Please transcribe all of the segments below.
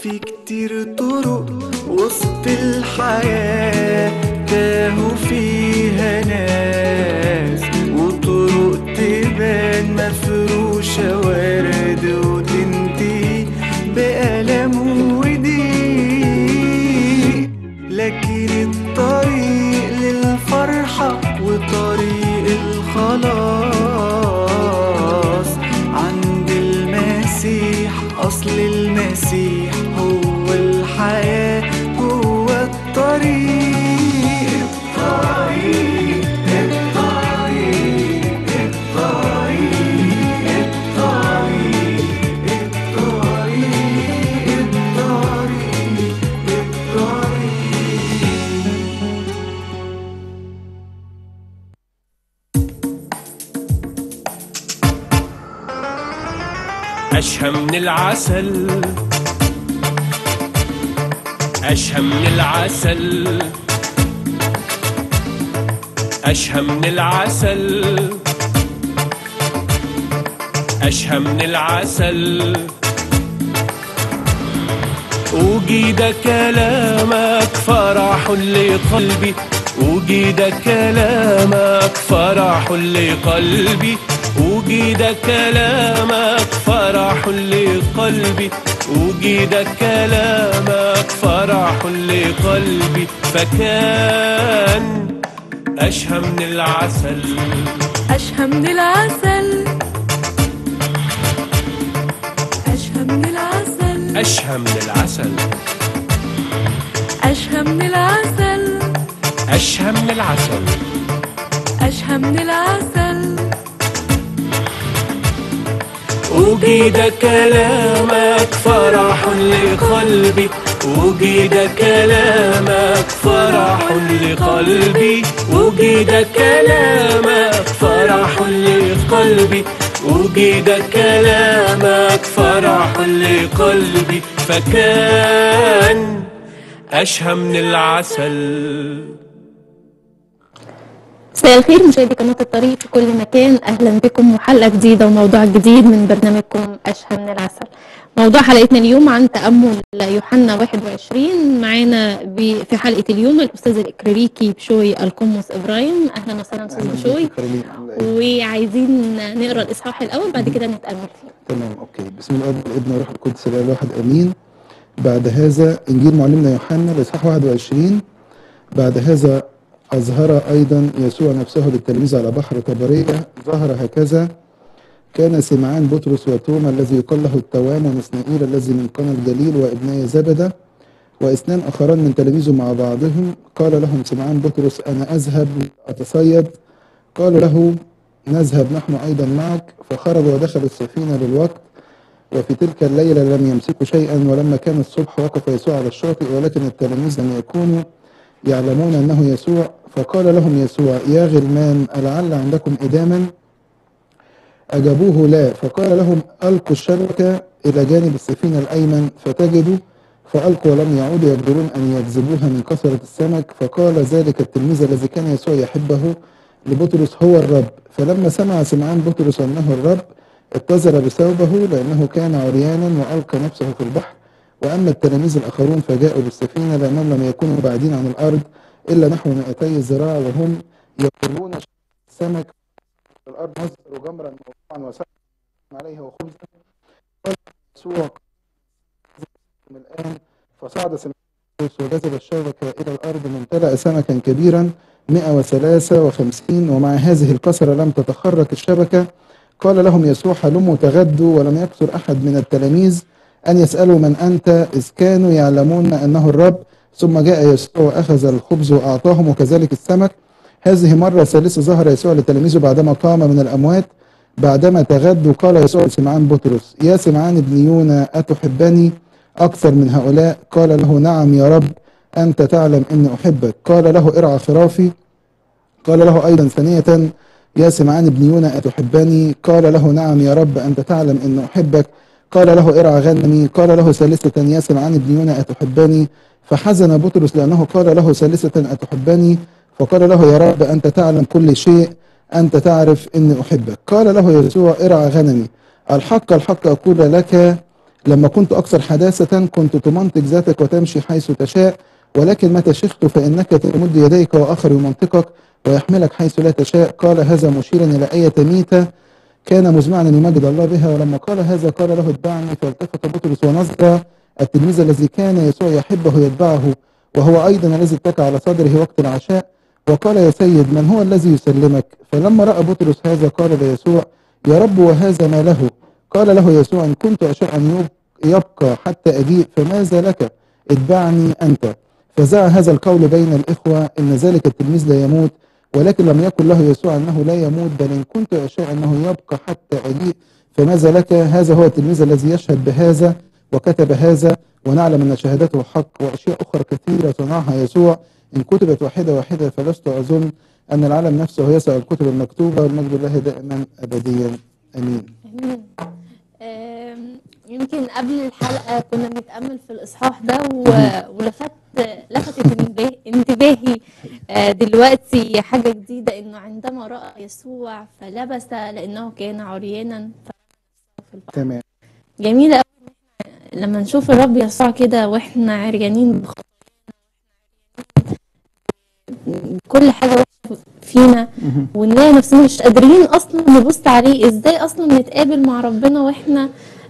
في كتير طرق وسط الحياة تاهوا فيها ناس وطرق تبان مفروشة ورد وتنتهي بألم وضيق لكن الطريق للفرحة وطريق الخلاص عند المسيح أصل المسيح هو الحياة هو الطريق الطريق الطريق الطريق الطريق الطريق الطريق الطريق أشهى من العسل أشهى من العسل أشهى من العسل أشهى من العسل وجيد كلامك فرح لقلبي وجيد كلامك فرح لقلبي وجيد كلامك فرح لقلبي وجيد كلامك فرح لقلبي فكان أشهى من العسل أشهى من العسل أشهى من العسل أشهى من العسل أشهى من العسل أشهى من العسل أشهى من العسل وجيد كلامك فرح لقلبي وجيد كلامك فرح لقلبي وجيد كلامك فرح لقلبي وجيد كلامك فرح لقلبي فكان أشهى من العسل مساء الخير مشاهدي قناة الطريق في كل مكان أهلا بكم وحلقة جديدة وموضوع جديد من برنامجكم أشهى من العسل موضوع حلقتنا اليوم عن تأمل يوحنا 21 معانا ب- في حلقة اليوم الأستاذ الإكريريكي بشوي القمص إبراهيم أهلا وسهلا أستاذ بشوي وعايزين نقرأ الإصحاح الأول بعد كده نتأمل فيه تمام اوكي بسم الله والابن والروح القدس الاله الواحد امين بعد هذا انجيل معلمنا يوحنا الاصحاح 21 بعد هذا اظهر ايضا يسوع نفسه للتلاميذ على بحر طبريه ظهر هكذا كان سمعان بطرس وتوما الذي يقال له التوام ونسنائيل الذي من قنا الجليل وابني زبده واثنان اخران من تلاميذه مع بعضهم قال لهم سمعان بطرس انا اذهب اتصيد قالوا له نذهب نحن ايضا معك فخرج ودخل السفينه للوقت وفي تلك الليلة لم يمسكوا شيئا ولما كان الصبح وقف يسوع على الشاطئ ولكن التلاميذ لم يكونوا يعلمون أنه يسوع فقال لهم يسوع يا غلمان ألعل عندكم إداما أجابوه لا فقال لهم ألقوا الشبكة إلى جانب السفينة الأيمن فتجدوا فألقوا ولم يعودوا يقدرون أن يجذبوها من كثرة السمك فقال ذلك التلميذ الذي كان يسوع يحبه لبطرس هو الرب فلما سمع سمعان بطرس أنه الرب اتزر بثوبه لأنه كان عريانا وألقى نفسه في البحر وأما التلاميذ الآخرون فجاءوا بالسفينة لأنهم لم يكونوا بعيدين عن الأرض إلا نحو 200 ذراع وهم يقرون السمك في الأرض نزلوا جمرا موضوعا وسقوا عليها وخبزا قال يسوع من الآن فصعد سمعان وجذب الشبكة إلى الأرض ممتلأ سمكا كبيرا 153 ومع هذه الكسرة لم تتخرج الشبكة قال لهم يسوع هلموا تغدوا ولم يكثر أحد من التلاميذ أن يسألوا من أنت إذ كانوا يعلمون أنه الرب ثم جاء يسوع وأخذ الخبز وأعطاهم وكذلك السمك هذه مرة ثالثة ظهر يسوع لتلاميذه بعدما قام من الأموات بعدما تغدوا قال يسوع لسمعان بطرس يا سمعان ابن يونا أتحبني أكثر من هؤلاء قال له نعم يا رب أنت تعلم أني أحبك قال له ارعى خرافي قال له أيضا ثانية يا سمعان ابن يونا أتحبني قال له نعم يا رب أنت تعلم أن أحبك قال له ارعى غنمي قال له ثالثة يا سمعان ابن يونا أتحبني فحزن بطرس لأنه قال له ثالثة أتحبني فقال له يا رب أنت تعلم كل شيء أنت تعرف أني أحبك قال له يسوع ارعى غنمي الحق الحق أقول لك لما كنت أكثر حداثة كنت تمنطق ذاتك وتمشي حيث تشاء ولكن متى شخت فإنك تمد يديك وآخر يمنطقك ويحملك حيث لا تشاء قال هذا مشيرا إلى آية ميتة كان مزمعا أن يمجد الله بها ولما قال هذا قال له اتبعني فالتفت بطرس ونظر التلميذ الذي كان يسوع يحبه يتبعه وهو أيضا الذي اتكى على صدره وقت العشاء وقال يا سيد من هو الذي يسلمك فلما رأى بطرس هذا قال ليسوع يا رب وهذا ما له قال له يسوع إن كنت أشاء أن يب- يبقى حتى أجيء فماذا لك اتبعني أنت فزع هذا القول بين الإخوة إن ذلك التلميذ لا يموت ولكن لم يقل له يسوع أنه لا يموت بل إن كنت أشاء أنه يبقى حتى أجيء فماذا لك هذا هو التلميذ الذي يشهد بهذا وكتب هذا ونعلم أن شهادته حق وأشياء أخرى كثيرة صنعها يسوع إن كتبت واحدة واحدة فلست أظن أن العالم نفسه يسع الكتب المكتوبة والمجد لله دائما أبديا أمين آمين. آم، يمكن قبل الحلقة كنا بنتأمل في الإصحاح ده و- ولفت لفتت انتباه- انتباهي آه، دلوقتي حاجة جديدة إنه عندما رأى يسوع فلبس لأنه كان عريانا فلبس في البحر تمام جميلة أوي إن إحنا لما نشوف الرب يسوع كده وإحنا عريانين بخطايانا كل حاجة وحشة فينا ونلاقي نفسنا مش قادرين اصلا نبص عليه ازاي اصلا نتقابل مع ربنا واحنا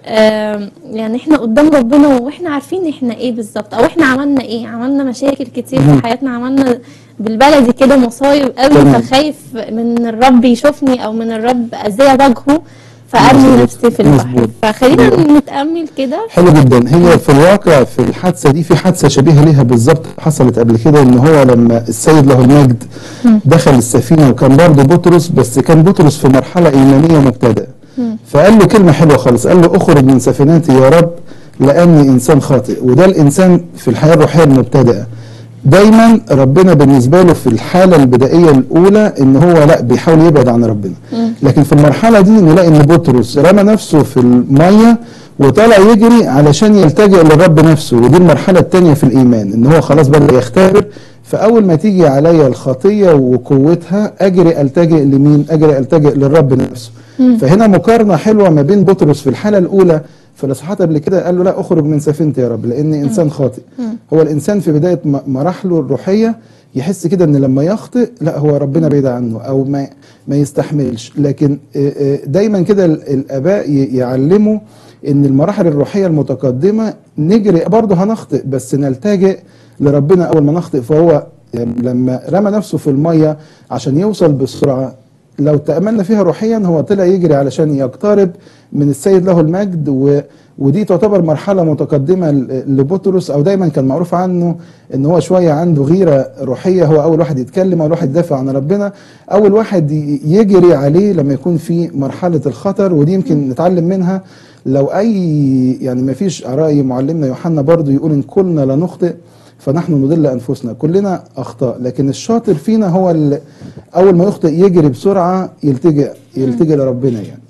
آم، يعني احنا قدام ربنا واحنا عارفين احنا ايه بالظبط او احنا عملنا ايه عملنا مشاكل كتير في حياتنا عملنا بالبلدي كده مصايب قوي تمام. فخايف من الرب يشوفني او من الرب اذيع وجهه فارمي مظبوط. نفسي في البحر مظبوط. فخلينا نتامل كده حلو جدا هي في الواقع في الحادثه دي في حادثه شبيهه ليها بالظبط حصلت قبل كده ان هو لما السيد له المجد دخل السفينه وكان برضه بطرس بس كان بطرس في مرحله ايمانيه مبتدئه فقال له كلمه حلوه خالص قال له اخرج من سفينتي يا رب لاني انسان خاطئ وده الانسان في الحياه الروحيه المبتدئه دايما ربنا بالنسبه له في الحاله البدائيه الاولى ان هو لا بيحاول يبعد عن ربنا لكن في المرحله دي نلاقي ان بطرس رمى نفسه في الميه وطلع يجري علشان يلتجئ للرب نفسه ودي المرحله الثانيه في الايمان ان هو خلاص بدا يختبر فاول ما تيجي عليا الخطيه وقوتها اجري التجئ لمين اجري التجئ للرب نفسه فهنا مقارنه حلوه ما بين بطرس في الحاله الاولى في الاصحاحات قبل كده قال له لا اخرج من سفينتي يا رب لاني انسان خاطئ هو الانسان في بدايه م- مراحله الروحيه يحس كده ان لما يخطئ لا هو ربنا بعيد عنه او ما ما يستحملش لكن آه، آه، دايما كده ال- الاباء ي- يعلموا ان المراحل الروحيه المتقدمه نجري برضه هنخطئ بس نلتجئ لربنا اول ما نخطئ فهو يعني لما رمى نفسه في الميه عشان يوصل بسرعه لو تأملنا فيها روحيا هو طلع يجري علشان يقترب من السيد له المجد و ودي تعتبر مرحلة متقدمة ل- لبطرس أو دايما كان معروف عنه إن هو شوية عنده غيرة روحية هو أول واحد يتكلم أول واحد يدافع عن ربنا أول واحد ي- يجري عليه لما يكون في مرحلة الخطر ودي يمكن نتعلم منها لو أي يعني ما فيش رأي معلمنا يوحنا برضو يقول إن كلنا لا نخطئ فنحن نضل انفسنا كلنا اخطاء لكن الشاطر فينا هو اللي اول ما يخطئ يجري بسرعه يلتجئ يلتجئ لربنا يعني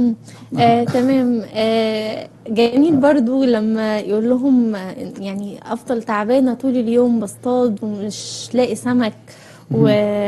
آه، تمام آه، جميل برضو لما يقول لهم آه، يعني افضل تعبانه طول اليوم بصطاد ومش لاقي سمك و...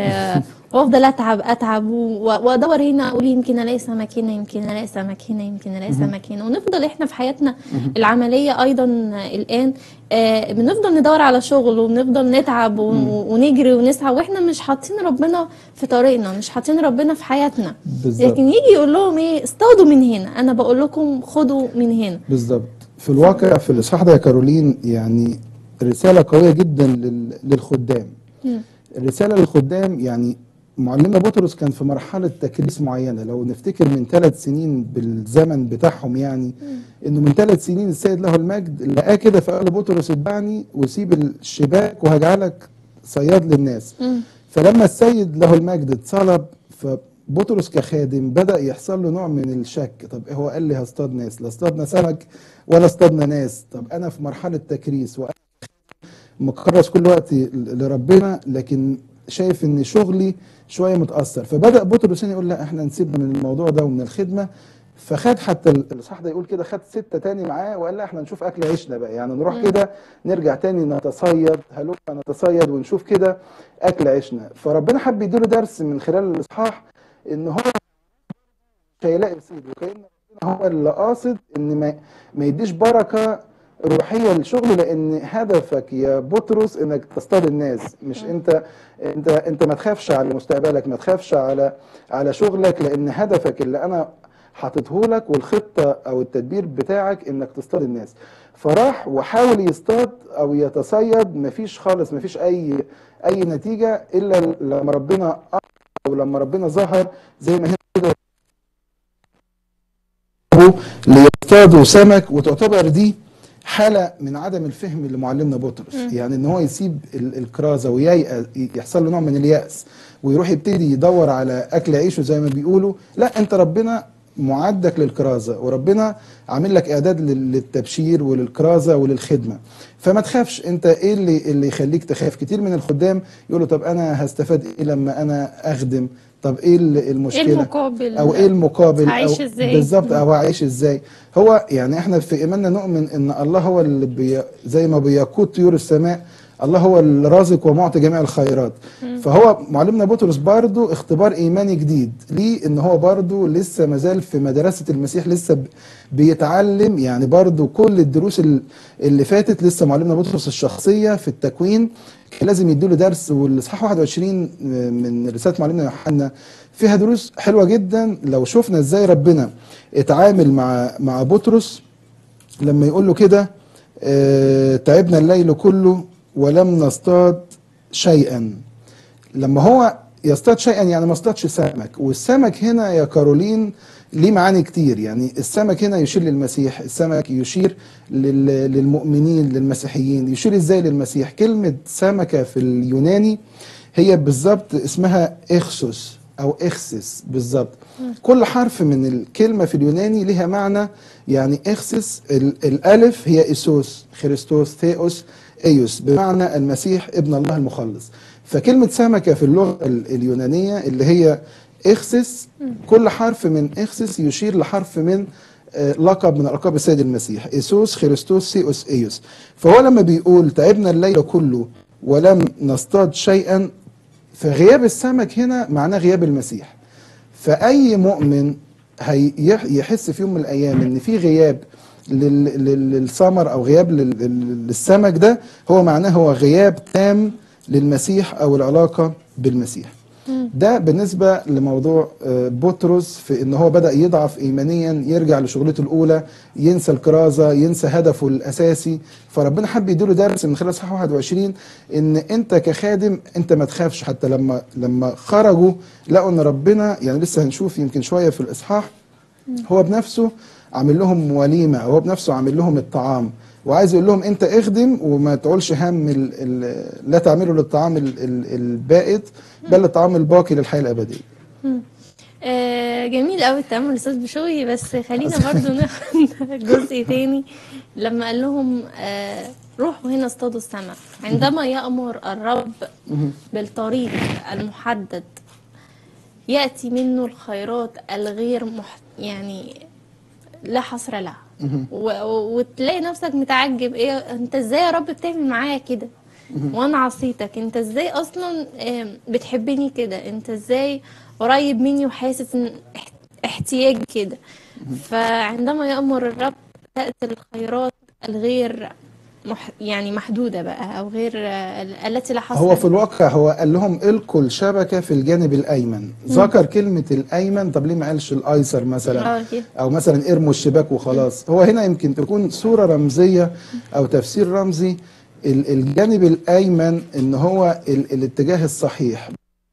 وافضل اتعب اتعب و- وادور هنا اقول يمكن الاقي سمك هنا يمكن الاقي سمك هنا يمكن الاقي سمك هنا ونفضل احنا في حياتنا العمليه ايضا الان آه، بنفضل ندور على شغل وبنفضل نتعب و- ونجري ونسعى واحنا مش حاطين ربنا في طريقنا مش حاطين ربنا في حياتنا بالظبط. لكن يجي يقول لهم ايه اصطادوا من هنا انا بقول لكم خدوا من هنا بالظبط في الواقع في الاصحاح ده يا كارولين يعني رساله قويه جدا لل- للخدام الرساله للخدام يعني معلمنا بطرس كان في مرحله تكريس معينه لو نفتكر من ثلاث سنين بالزمن بتاعهم يعني انه من ثلاث سنين السيد له المجد لقاه كده فقال له بطرس اتبعني وسيب الشباك وهجعلك صياد للناس فلما السيد له المجد اتصلب فبطرس كخادم بدا يحصل له نوع من الشك طب إيه هو قال لي هصطاد ناس لا اصطادنا سمك ولا اصطادنا ناس طب انا في مرحله تكريس وانا مكرس كل وقتي ل- لربنا لكن شايف ان شغلي شويه متاثر فبدا بطرس هنا يقول لا احنا نسيبنا من الموضوع ده ومن الخدمه فخد حتى ال- الاصحاح ده يقول كده خد سته تاني معاه وقال لا احنا نشوف اكل عيشنا بقى يعني نروح كده نرجع تاني نتصيد هلوم نتصيد ونشوف كده اكل عيشنا فربنا حب يديله درس من خلال الاصحاح ان هو مش هيلاقي صيد وكان هو اللي قاصد ان ما ما يديش بركه روحيه لشغله لان هدفك يا بطرس انك تصطاد الناس مش انت انت انت ما تخافش على مستقبلك ما تخافش على على شغلك لان هدفك اللي انا حاطته لك والخطه او التدبير بتاعك انك تصطاد الناس فراح وحاول يصطاد او يتصيد مفيش خالص مفيش اي اي نتيجه الا لما ربنا او لما ربنا ظهر زي ما هنا كده ليصطادوا سمك وتعتبر دي حالة من عدم الفهم لمعلمنا بطرس يعني ان هو يسيب ال- الكرازة وييأس يحصل له نوع من اليأس ويروح يبتدي يدور على اكل عيشه زي ما بيقولوا لا انت ربنا معدك للكرازة وربنا عامل لك اعداد لل- للتبشير وللكرازة وللخدمة فما تخافش انت ايه اللي اللي يخليك تخاف كتير من الخدام يقولوا طب انا هستفاد ايه لما انا اخدم طب ايه ال- المشكلة ايه المقابل او ايه المقابل هعيش أو إزاي؟ بالظبط او هعيش ازاي هو يعني احنا في ايماننا نؤمن ان الله هو اللي بي زي ما بيقود طيور السماء الله هو الرازق ومعطي جميع الخيرات فهو معلمنا بطرس برضو اختبار ايماني جديد ليه ان هو برضو لسه مازال في مدرسة المسيح لسه ب- بيتعلم يعني برضو كل الدروس ال- اللي فاتت لسه معلمنا بطرس الشخصية في التكوين كان لازم يديله درس والاصحاح 21 من رسالة معلمنا يوحنا فيها دروس حلوة جدا لو شفنا ازاي ربنا اتعامل مع مع بطرس لما يقول له كده آه، تعبنا الليل كله ولم نصطاد شيئا لما هو يصطاد شيئا يعني ما اصطادش سمك والسمك هنا يا كارولين ليه معاني كتير يعني السمك هنا يشير للمسيح السمك يشير لل- للمؤمنين للمسيحيين يشير ازاي للمسيح كلمة سمكة في اليوناني هي بالظبط اسمها اخسوس او اخسس بالظبط كل حرف من الكلمة في اليوناني لها معنى يعني اخسس ال- الالف هي اسوس خريستوس ثيوس ايوس بمعنى المسيح ابن الله المخلص فكلمة سمكة في اللغة ال- اليونانية اللي هي اخسس كل حرف من اخسس يشير لحرف من آه، لقب من القاب السيد المسيح ايسوس خريستوس سيوس ايوس فهو لما بيقول تعبنا الليل كله ولم نصطاد شيئا فغياب السمك هنا معناه غياب المسيح فأي مؤمن هي يحس في يوم من الأيام إن في غياب لل- لل- للثمر أو غياب لل- لل- للسمك ده هو معناه هو غياب تام للمسيح أو العلاقة بالمسيح ده بالنسبة لموضوع آه، بطرس في ان هو بدأ يضعف ايمانيا يرجع لشغلته الاولى ينسى الكرازة ينسى هدفه الاساسي فربنا حب يديله درس من خلال اصحاح 21 ان انت كخادم انت ما تخافش حتى لما لما خرجوا لقوا ان ربنا يعني لسه هنشوف يمكن شوية في الاصحاح هو بنفسه عامل لهم وليمة هو بنفسه عامل لهم الطعام وعايز يقول لهم انت اخدم وما تعولش هم ال ال لا تعملوا للطعام ال ال البائد بل الطعام الباقي للحياة الأبدية آه جميل قوي التأمل أستاذ بشوي بس خلينا برضو ناخد جزء تاني لما قال لهم آه روحوا هنا اصطادوا السمك عندما يأمر الرب بالطريق المحدد يأتي منه الخيرات الغير مح... يعني لا حصر لها و... و- وتلاقي نفسك متعجب ايه انت ازاي يا رب بتعمل معايا كده وانا عصيتك انت ازاي اصلا آم، بتحبني كده انت ازاي قريب مني وحاسس ان اح- احتياج كده فعندما يأمر الرب تأتي الخيرات الغير مح... يعني محدودة بقى او غير آه، ال- التي لا حصر هو في لها. الواقع هو قال لهم القوا الشبكة في الجانب الأيمن ذكر كلمة الأيمن طب ليه ما قالش الأيسر مثلا اه كده أو مثلا ارموا الشباك وخلاص هو هنا يمكن تكون صورة رمزية أو تفسير رمزي ال- الجانب الأيمن إن هو ال- الاتجاه الصحيح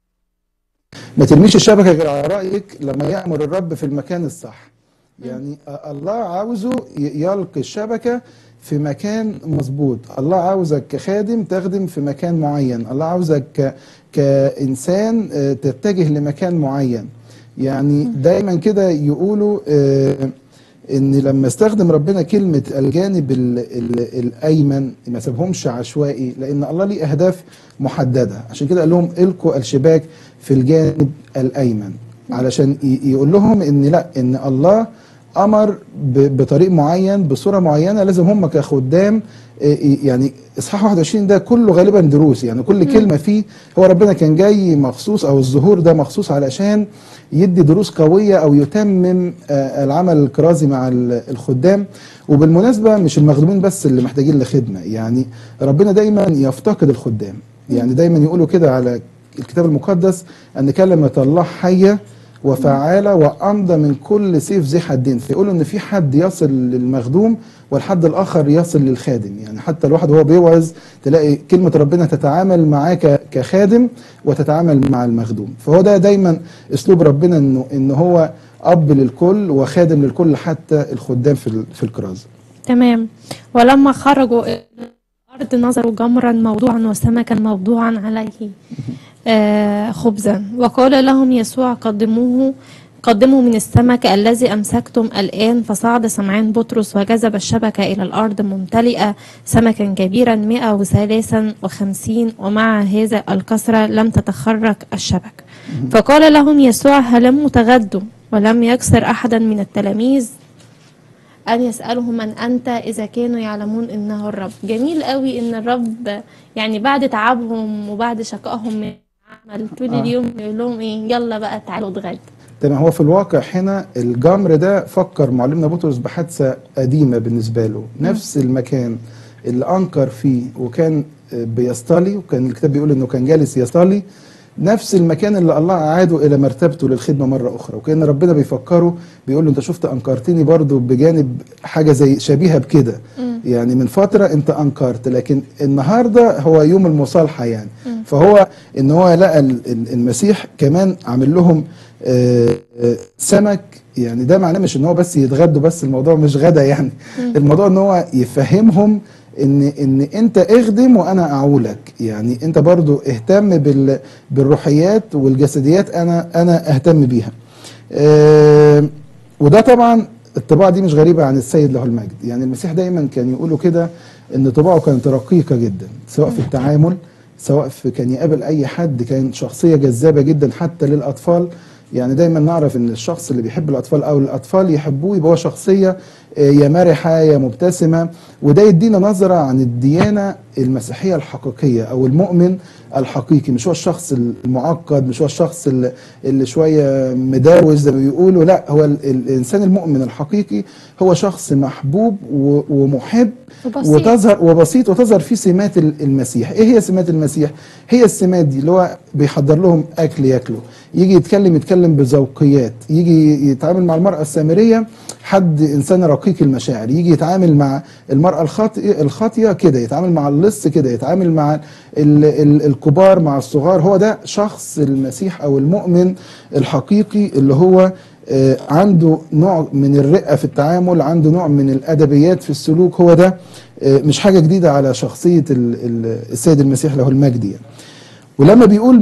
ما ترميش الشبكة غير على رأيك لما يأمر الرب في المكان الصح يعني أ- الله عاوزه ي- يلقي الشبكة في مكان مظبوط الله عاوزك كخادم تخدم في مكان معين الله عاوزك ك... كإنسان آه، تتجه لمكان معين يعني دايما كده يقولوا آه، ان لما استخدم ربنا كلمة الجانب ال ال الايمن ما سابهمش عشوائي لان الله ليه اهداف محددة عشان كده قال لهم القوا الشباك في الجانب الايمن علشان ي- يقول لهم ان لا ان الله امر ب- بطريق معين بصوره معينه لازم هم كخدام آه، يعني اصحاح 21 ده كله غالبا دروس يعني كل كلمه فيه هو ربنا كان جاي مخصوص او الظهور ده مخصوص علشان يدي دروس قويه او يتمم آه، العمل الكرازي مع ال- الخدام وبالمناسبه مش المخدومين بس اللي محتاجين لخدمه يعني ربنا دايما يفتقد الخدام يعني دايما يقولوا كده على الكتاب المقدس ان كلمه الله حيه وفعاله وامضى من كل سيف ذي حدين فيقولوا ان في حد يصل للمخدوم والحد الاخر يصل للخادم يعني حتى الواحد وهو بيوعظ تلاقي كلمه ربنا تتعامل معاه ك- كخادم وتتعامل مع المخدوم فهو ده دايما اسلوب ربنا انه ان هو اب للكل وخادم للكل حتى الخدام في ال- في الكرازه تمام ولما خرجوا إلى الأرض نظروا جمرا موضوعا وسمكا موضوعا عليه آه خبزا وقال لهم يسوع قدموه قدموا من السمك الذي أمسكتم الآن فصعد سمعان بطرس وجذب الشبكة إلى الأرض ممتلئة سمكا كبيرا مئة وثلاثا وخمسين ومع هذا الكسرة لم تتخرج الشبكة فقال لهم يسوع هلم تغدوا ولم يكسر أحدا من التلاميذ أن يسألهم من أنت إذا كانوا يعلمون إنه الرب جميل قوي إن الرب يعني بعد تعبهم وبعد شقائهم من العمل طول آه. اليوم يقول لهم إيه يلا بقى تعالوا اتغدوا تمام هو في الواقع هنا الجمر ده فكر معلمنا بطرس بحادثه قديمه بالنسبه له نفس المكان اللي انكر فيه وكان آه، بيصطلي وكان الكتاب بيقول انه كان جالس يصطلي نفس المكان اللي الله اعاده الى مرتبته للخدمه مره اخرى وكان ربنا بيفكره بيقول له انت شفت انكرتني برضو بجانب حاجه زي شبيهه بكده يعني من فتره انت انكرت لكن النهارده هو يوم المصالحه يعني فهو ان هو لقى ال- ال- المسيح كمان عامل لهم آه، آه، سمك يعني ده معناه مش ان هو بس يتغدوا بس الموضوع مش غدا يعني الموضوع ان هو يفهمهم ان ان انت اخدم وانا اعولك يعني انت برضو اهتم بال بالروحيات والجسديات انا انا اهتم بيها آه، وده طبعا الطباع دي مش غريبه عن السيد له المجد يعني المسيح دايما كان يقولوا كده ان طباعه كانت رقيقه جدا سواء في التعامل سواء في كان يقابل اي حد كان شخصيه جذابه جدا حتى للاطفال يعني دايما نعرف ان الشخص اللي بيحب الاطفال او الاطفال يحبوه يبقى هو شخصيه آه، يا مرحه يا مبتسمه وده يدينا نظره عن الديانه المسيحيه الحقيقيه او المؤمن الحقيقي مش هو الشخص المعقد مش هو الشخص اللي, اللي شويه مداوز زي ما بيقولوا لا هو ال- الانسان المؤمن الحقيقي هو شخص محبوب و- ومحب وبسيط. وتظهر وبسيط وتظهر فيه سمات ال- المسيح ايه هي سمات المسيح هي السمات دي اللي هو بيحضر لهم اكل ياكلوا يجي يتكلم يتكلم بذوقيات يجي يتعامل مع المراه السامريه حد انسان رقيق المشاعر يجي يتعامل مع المراه الخاطئه الخاطيه كده يتعامل مع اللص كده يتعامل مع ال ال الكبار مع الصغار هو ده شخص المسيح او المؤمن الحقيقي اللي هو آه، عنده نوع من الرقه في التعامل عنده نوع من الادبيات في السلوك هو ده آه، مش حاجه جديده على شخصيه ال- ال- السيد المسيح له المجد يعني ولما بيقول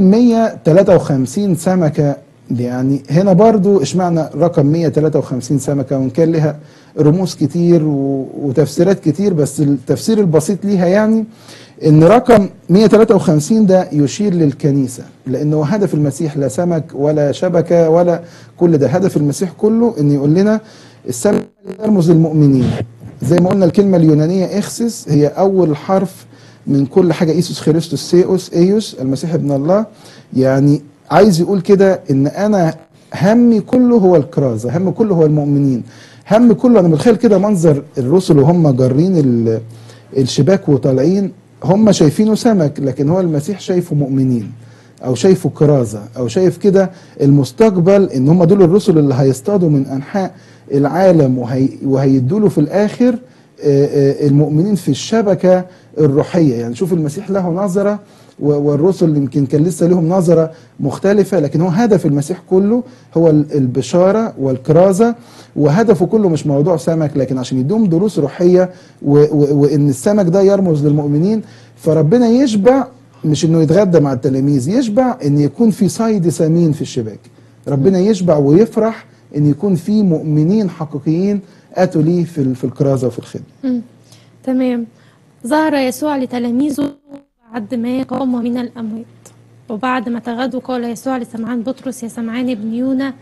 153 سمكة يعني هنا برضو اشمعنى رقم 153 سمكة وان كان لها رموز كتير و- وتفسيرات كتير بس التفسير البسيط ليها يعني ان رقم 153 ده يشير للكنيسة لانه هدف المسيح لا سمك ولا شبكة ولا كل ده هدف المسيح كله ان يقول لنا السمك يرمز للمؤمنين زي ما قلنا الكلمة اليونانية اخسس هي اول حرف من كل حاجه ايسوس خريستوس سيوس ايوس المسيح ابن الله يعني عايز يقول كده ان انا همي كله هو الكرازه هم كله هو المؤمنين هم كله انا متخيل كده منظر الرسل وهم جارين ال- الشباك وطالعين هم شايفينه سمك لكن هو المسيح شايفه مؤمنين او شايفه كرازه او شايف كده المستقبل ان هم دول الرسل اللي هيصطادوا من انحاء العالم وهي وهيدوا له في الاخر آه، آه، المؤمنين في الشبكه الروحيه يعني شوف المسيح له نظره و- والرسل يمكن كان لسه لهم نظره مختلفه لكن هو هدف المسيح كله هو ال- البشاره والكرازه وهدفه كله مش موضوع سمك لكن عشان يدوم دروس روحيه و- و- وان السمك ده يرمز للمؤمنين فربنا يشبع مش انه يتغدى مع التلاميذ يشبع ان يكون في صيد سمين في الشباك ربنا يشبع ويفرح ان يكون في مؤمنين حقيقيين اتوا ليه في ال- في الكرازه وفي الخدمه مم. تمام ظهر يسوع لتلاميذه بعد ما قام من الأموات وبعد ما تغدوا قال يسوع لسمعان بطرس يا سمعان ابن يونا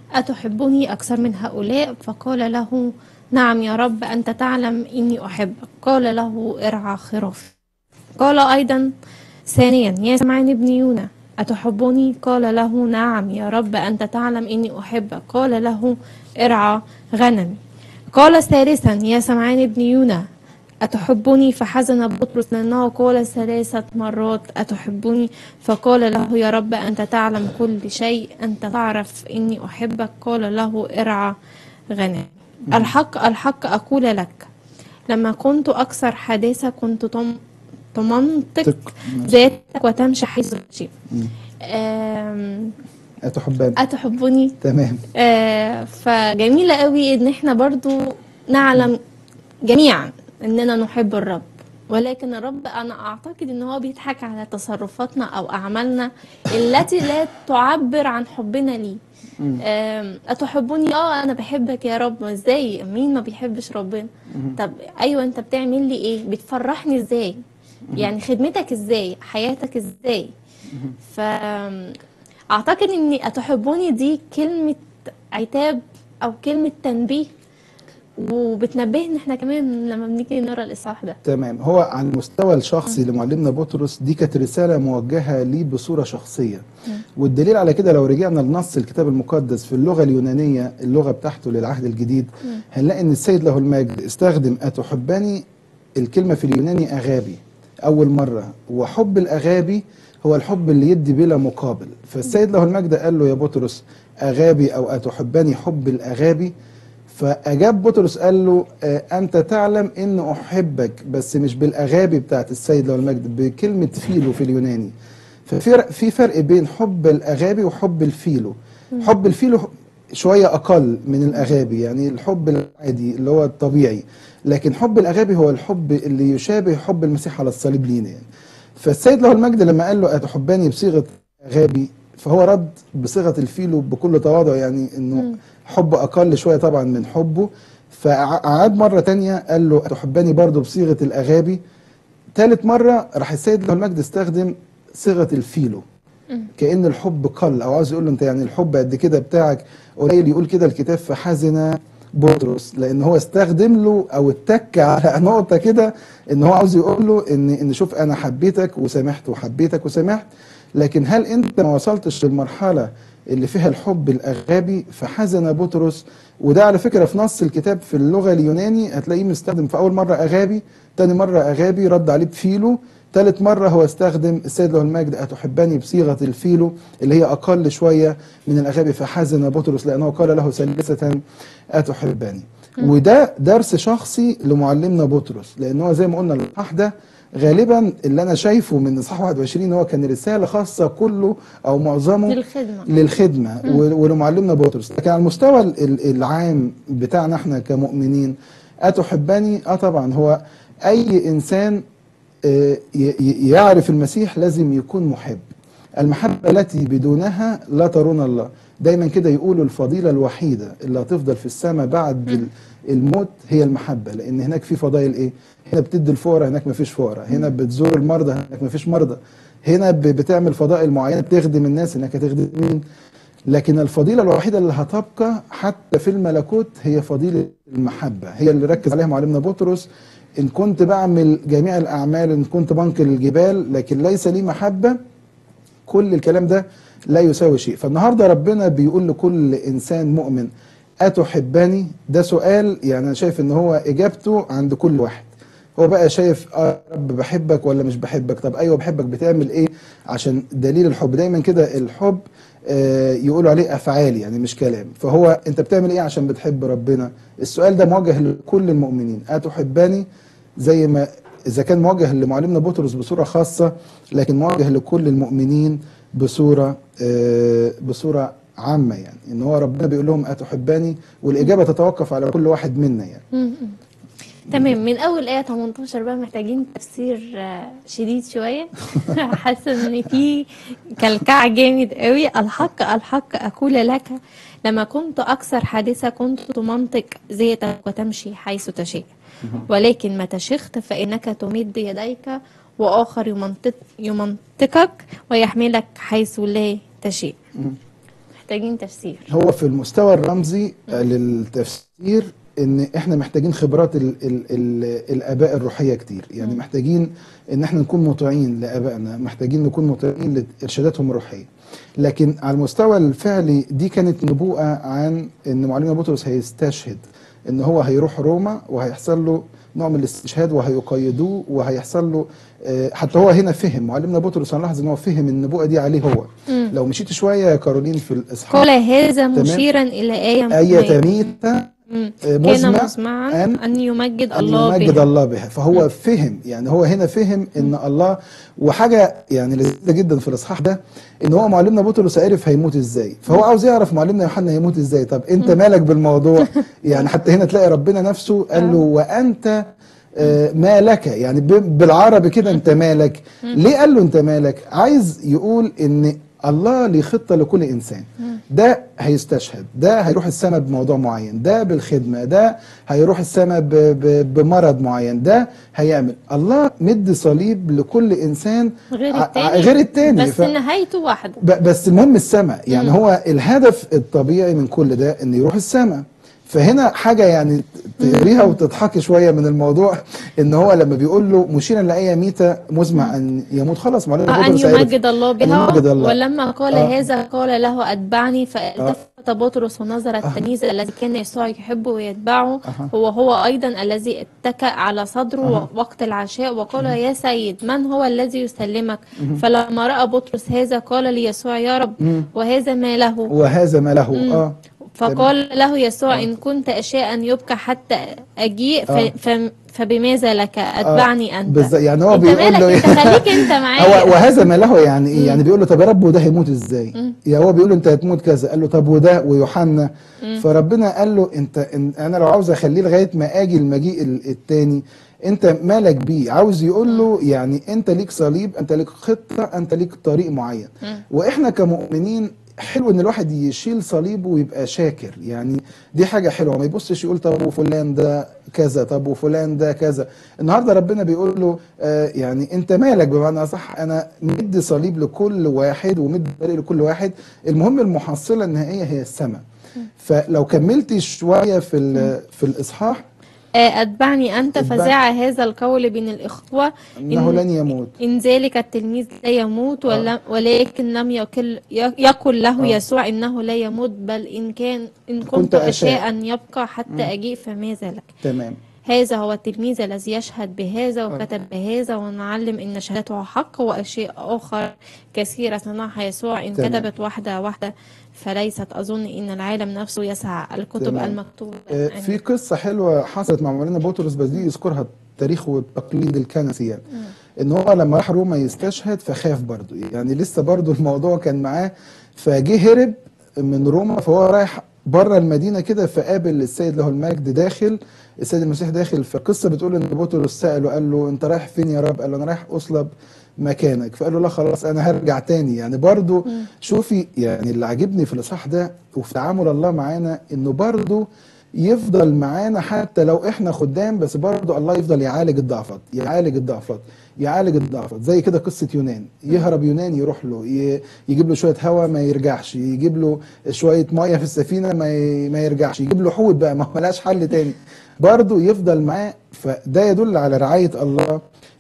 أتحبني أكثر من هؤلاء فقال له نعم يا رب أنت تعلم إني أحبك قال له ارعى خرافي قال أيضا ثانيا يا سمعان ابن يونا أتحبني قال له نعم يا رب أنت تعلم إني أحبك قال له ارعى غنمي قال ثالثا يا سمعان ابن يونا أتحبني فحزن بطرس لأنه قال ثلاثة مرات أتحبني فقال له يا رب أنت تعلم كل شيء أنت تعرف إني أحبك قال له ارعى غنمي الحق الحق أقول لك لما كنت أكثر حداثة كنت تم تمنطق تق- ذاتك وتمشي حيث تشيء آم، أتحبان أتحبني تمام آه، فجميلة قوي ان احنا برضو نعلم جميعا اننا نحب الرب ولكن الرب انا اعتقد ان هو بيضحك على تصرفاتنا او اعمالنا التي لا تعبر عن حبنا ليه آم، اتحبني اه انا بحبك يا رب ازاي مين ما بيحبش ربنا طب ايوه انت بتعمل لي ايه بتفرحني ازاي يعني خدمتك ازاي حياتك ازاي ف اعتقد ان اتحبوني دي كلمة عتاب او كلمة تنبيه وبتنبهنا احنا كمان لما بنيجي نقرا الاصحاح ده تمام هو على المستوى الشخصي لمعلمنا بطرس دي كانت رسالة موجهة ليه بصورة شخصية والدليل على كده لو رجعنا لنص الكتاب المقدس في اللغة اليونانية اللغة بتاعته للعهد الجديد هنلاقي ان السيد له المجد استخدم أتحبني الكلمة في اليوناني أغابي أول مرة وحب الأغابي هو الحب اللي يدي بلا مقابل فالسيد له المجد قال له يا بطرس أغابي أو أتحبني حب الأغابي فأجاب بطرس قال له آه، أنت تعلم إن أحبك بس مش بالأغابي بتاعت السيد له المجد بكلمة فيلو في اليوناني ففي ر- في فرق بين حب الأغابي وحب الفيلو حب الفيلو شوية أقل من الأغابي يعني الحب العادي اللي هو الطبيعي لكن حب الأغابي هو الحب اللي يشابه حب المسيح على الصليب لينا يعني فالسيد له المجد لما قال له أتحبني بصيغة أغابي فهو رد بصيغة الفيلو بكل تواضع يعني إنه حب أقل شوية طبعا من حبه فأعاد مرة تانية قال له أتحبني برضه بصيغة الأغابي ثالث مرة راح السيد له المجد استخدم صيغة الفيلو كأن الحب قل أو عاوز يقول له أنت يعني الحب قد كده بتاعك قليل يقول كده الكتاب فحزن بطرس لأن هو استخدم له أو اتك على نقطة كده إن هو عاوز يقول له إن إن شوف أنا حبيتك وسامحت وحبيتك وسامحت لكن هل أنت ما وصلتش للمرحلة اللي فيها الحب الأغابي فحزن بطرس وده على فكرة في نص الكتاب في اللغة اليوناني هتلاقيه مستخدم في أول مرة أغابي تاني مرة أغابي رد عليه بفيلو ثالث مرة هو استخدم السيد له المجد أتحبني بصيغة الفيلو اللي هي أقل شوية من الأغابي فحزن بطرس لأنه قال له ثالثة أتحبني وده درس شخصي لمعلمنا بطرس لأن هو زي ما قلنا الإصحاح ده غالبا اللي أنا شايفه من إصحاح 21 هو كان رسالة خاصة كله أو معظمه للخدمة للخدمة و- ولمعلمنا بطرس لكن على المستوى ال- ال- العام بتاعنا احنا كمؤمنين أتحبني اه طبعا هو أي إنسان آه، ي- ي- يعرف المسيح لازم يكون محب المحبة التي بدونها لا ترون الله دايما كده يقولوا الفضيلة الوحيدة اللي هتفضل في السماء بعد ال- الموت هي المحبة لأن هناك في فضائل إيه هنا بتدي الفقراء هناك مفيش فقراء هنا بتزور المرضى هناك مفيش مرضى هنا ب- بتعمل فضائل معينة بتخدم الناس هناك هتخدم مين لكن الفضيلة الوحيدة اللي هتبقى حتى في الملكوت هي فضيلة المحبة هي اللي ركز عليها معلمنا بطرس إن كنت بعمل جميع الأعمال إن كنت بنقل الجبال لكن ليس لي محبة كل الكلام ده لا يساوي شيء فالنهاردة ربنا بيقول لكل إنسان مؤمن أتحبني ده سؤال يعني أنا شايف إن هو إجابته عند كل واحد هو بقى شايف اه يا رب بحبك ولا مش بحبك طب ايوه بحبك بتعمل ايه عشان دليل الحب دايما كده الحب آه يقولوا عليه افعال يعني مش كلام فهو انت بتعمل ايه عشان بتحب ربنا السؤال ده موجه لكل المؤمنين اتحبني زي ما اذا كان موجه لمعلمنا بطرس بصوره خاصه لكن موجه لكل المؤمنين بصوره آه بصوره عامه يعني ان هو ربنا بيقول لهم اتحبني والاجابه تتوقف على كل واحد منا يعني م- م. تمام من اول ايه 18 بقى محتاجين تفسير آه، شديد شويه حاسه ان في كلكعه جامد قوي الحق الحق اقول لك لما كنت اكثر حادثه كنت تمنطق ذاتك وتمشي حيث تشاء ولكن متى شخت فانك تمد يديك واخر يمنطق يمنطقك ويحملك حيث لا تشاء محتاجين تفسير هو في المستوى الرمزي آه، للتفسير ان احنا محتاجين خبرات ال ال ال الاباء الروحيه كتير يعني محتاجين ان احنا نكون مطيعين لابائنا محتاجين نكون مطيعين لارشاداتهم الروحيه لكن على المستوى الفعلي دي كانت نبوءه عن ان معلمنا بطرس هيستشهد ان هو هيروح روما وهيحصل له نوع من الاستشهاد وهيقيدوه وهيحصل له آه، حتى هو هنا فهم معلمنا بطرس هنلاحظ ان هو فهم النبوءه دي عليه هو لو مشيت شويه يا كارولين في الاصحاح قال هذا مشيرا الى آية آية مهمة. تميت مم. آه، كان مزمع مزمعا أن- أن يمجد أن الله يمجد بها الله بها فهو فهم يعني هو هنا فهم ان الله وحاجه يعني لذيذه جدا في الاصحاح ده ان هو معلمنا بطرس عرف هيموت ازاي فهو عاوز يعرف معلمنا يوحنا هيموت ازاي طب انت مالك بالموضوع يعني حتى هنا تلاقي ربنا نفسه قال له وانت آه، ما لك يعني ب- بالعربي كده انت مالك ليه قال له انت مالك عايز يقول ان الله ليه خطه لكل انسان ده هيستشهد ده هيروح السماء بموضوع معين ده بالخدمه ده هيروح السماء ب- ب- بمرض معين ده هيعمل الله مد صليب لكل انسان غير ع- التاني غير التاني بس ف- نهايته واحدة ب- بس المهم السماء يعني هو الهدف الطبيعي من كل ده ان يروح السماء فهنا حاجة يعني تقريها وتضحكي شوية من الموضوع ان هو لما بيقول له مشيرا لأي ميتة مزمع ان يموت خلاص معلش أن يمجد الله بها يمجد الله. ولما قال آه. هذا قال له أتبعني فالتفت بطرس ونظر التلميذ الذي كان يسوع يحبه ويتبعه أها. هو هو أيضا الذي اتكأ على صدره وقت العشاء وقال يا سيد من هو الذي يسلمك فلما رأى بطرس هذا قال ليسوع يا رب وهذا ما له وهذا ما له اه فقال له يسوع إن كنت أشاء أن يبقى حتى أجيء ف... آه. ف... فبماذا لك أتبعني أنت بالظبط يعني هو انت بيقول مالك له انت خليك انت معايا هو وهذا ما له يعني ايه يعني بيقول له طب يا رب وده هيموت ازاي يا هو بيقول له انت هتموت كذا قال له طب وده ويوحنا فربنا قال له انت إن انا لو عاوز اخليه لغايه ما اجي المجيء ال- التاني انت مالك بيه عاوز يقول له يعني انت ليك صليب انت ليك خطه انت ليك طريق معين واحنا كمؤمنين حلو ان الواحد يشيل صليبه ويبقى شاكر يعني دي حاجه حلوه ما يبصش يقول طب وفلان ده كذا طب وفلان ده كذا النهارده ربنا بيقول له آه يعني انت مالك بمعنى صح انا مدي صليب لكل واحد ومدي طريق لكل واحد المهم المحصله النهائيه هي السماء فلو كملتي شويه في ال- في الاصحاح آه، أتبعني أنت اتبع- فزع هذا القول بين الإخوة انه لن يموت إن ذلك التلميذ لا يموت ولم ولكن لم يقل يقل له آه. يسوع إنه لا يموت بل إن كان إن كنت كنت أشاء. أشاء أن يبقى حتى أجيء فماذا لك تمام هذا هو التلميذ الذي يشهد بهذا وكتب بهذا ونعلم ان شهادته حق واشياء اخر كثيره صنعها يسوع ان تمام. كتبت واحده واحده فليست اظن ان العالم نفسه يسعى الكتب تمام. المكتوبه آه، يعني. في قصة حلوة حصلت مع مولانا بطرس بس دي يذكرها التاريخ والتقليد الكنسي يعني ان هو لما راح روما يستشهد فخاف برضه يعني لسه برضه الموضوع كان معاه فجه هرب من روما فهو رايح بره المدينة كده فقابل السيد له المجد داخل السيد المسيح داخل فالقصة بتقول ان بطرس سأله قال له انت رايح فين يا رب قال له انا رايح اصلب مكانك فقال له لا خلاص انا هرجع تاني يعني برضو شوفي يعني اللي عاجبني في الاصحاح ده وفي تعامل الله معانا انه برضو يفضل معانا حتى لو احنا خدام بس برضو الله يفضل يعالج الضعفات يعالج الضعفات يعالج الضعفات زي كده قصة يونان يهرب يونان يروح له ي- يجيب له شوية هواء ما يرجعش يجيب له شوية مية في السفينة ما ي- ما يرجعش يجيب له حوت بقى ما هو ملاش حل تاني برضو يفضل معاه فده يدل على رعاية الله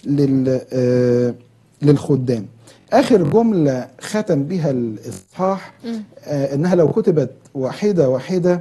لل آه للخدام اخر جمله ختم بها الاصحاح آه انها لو كتبت واحده واحده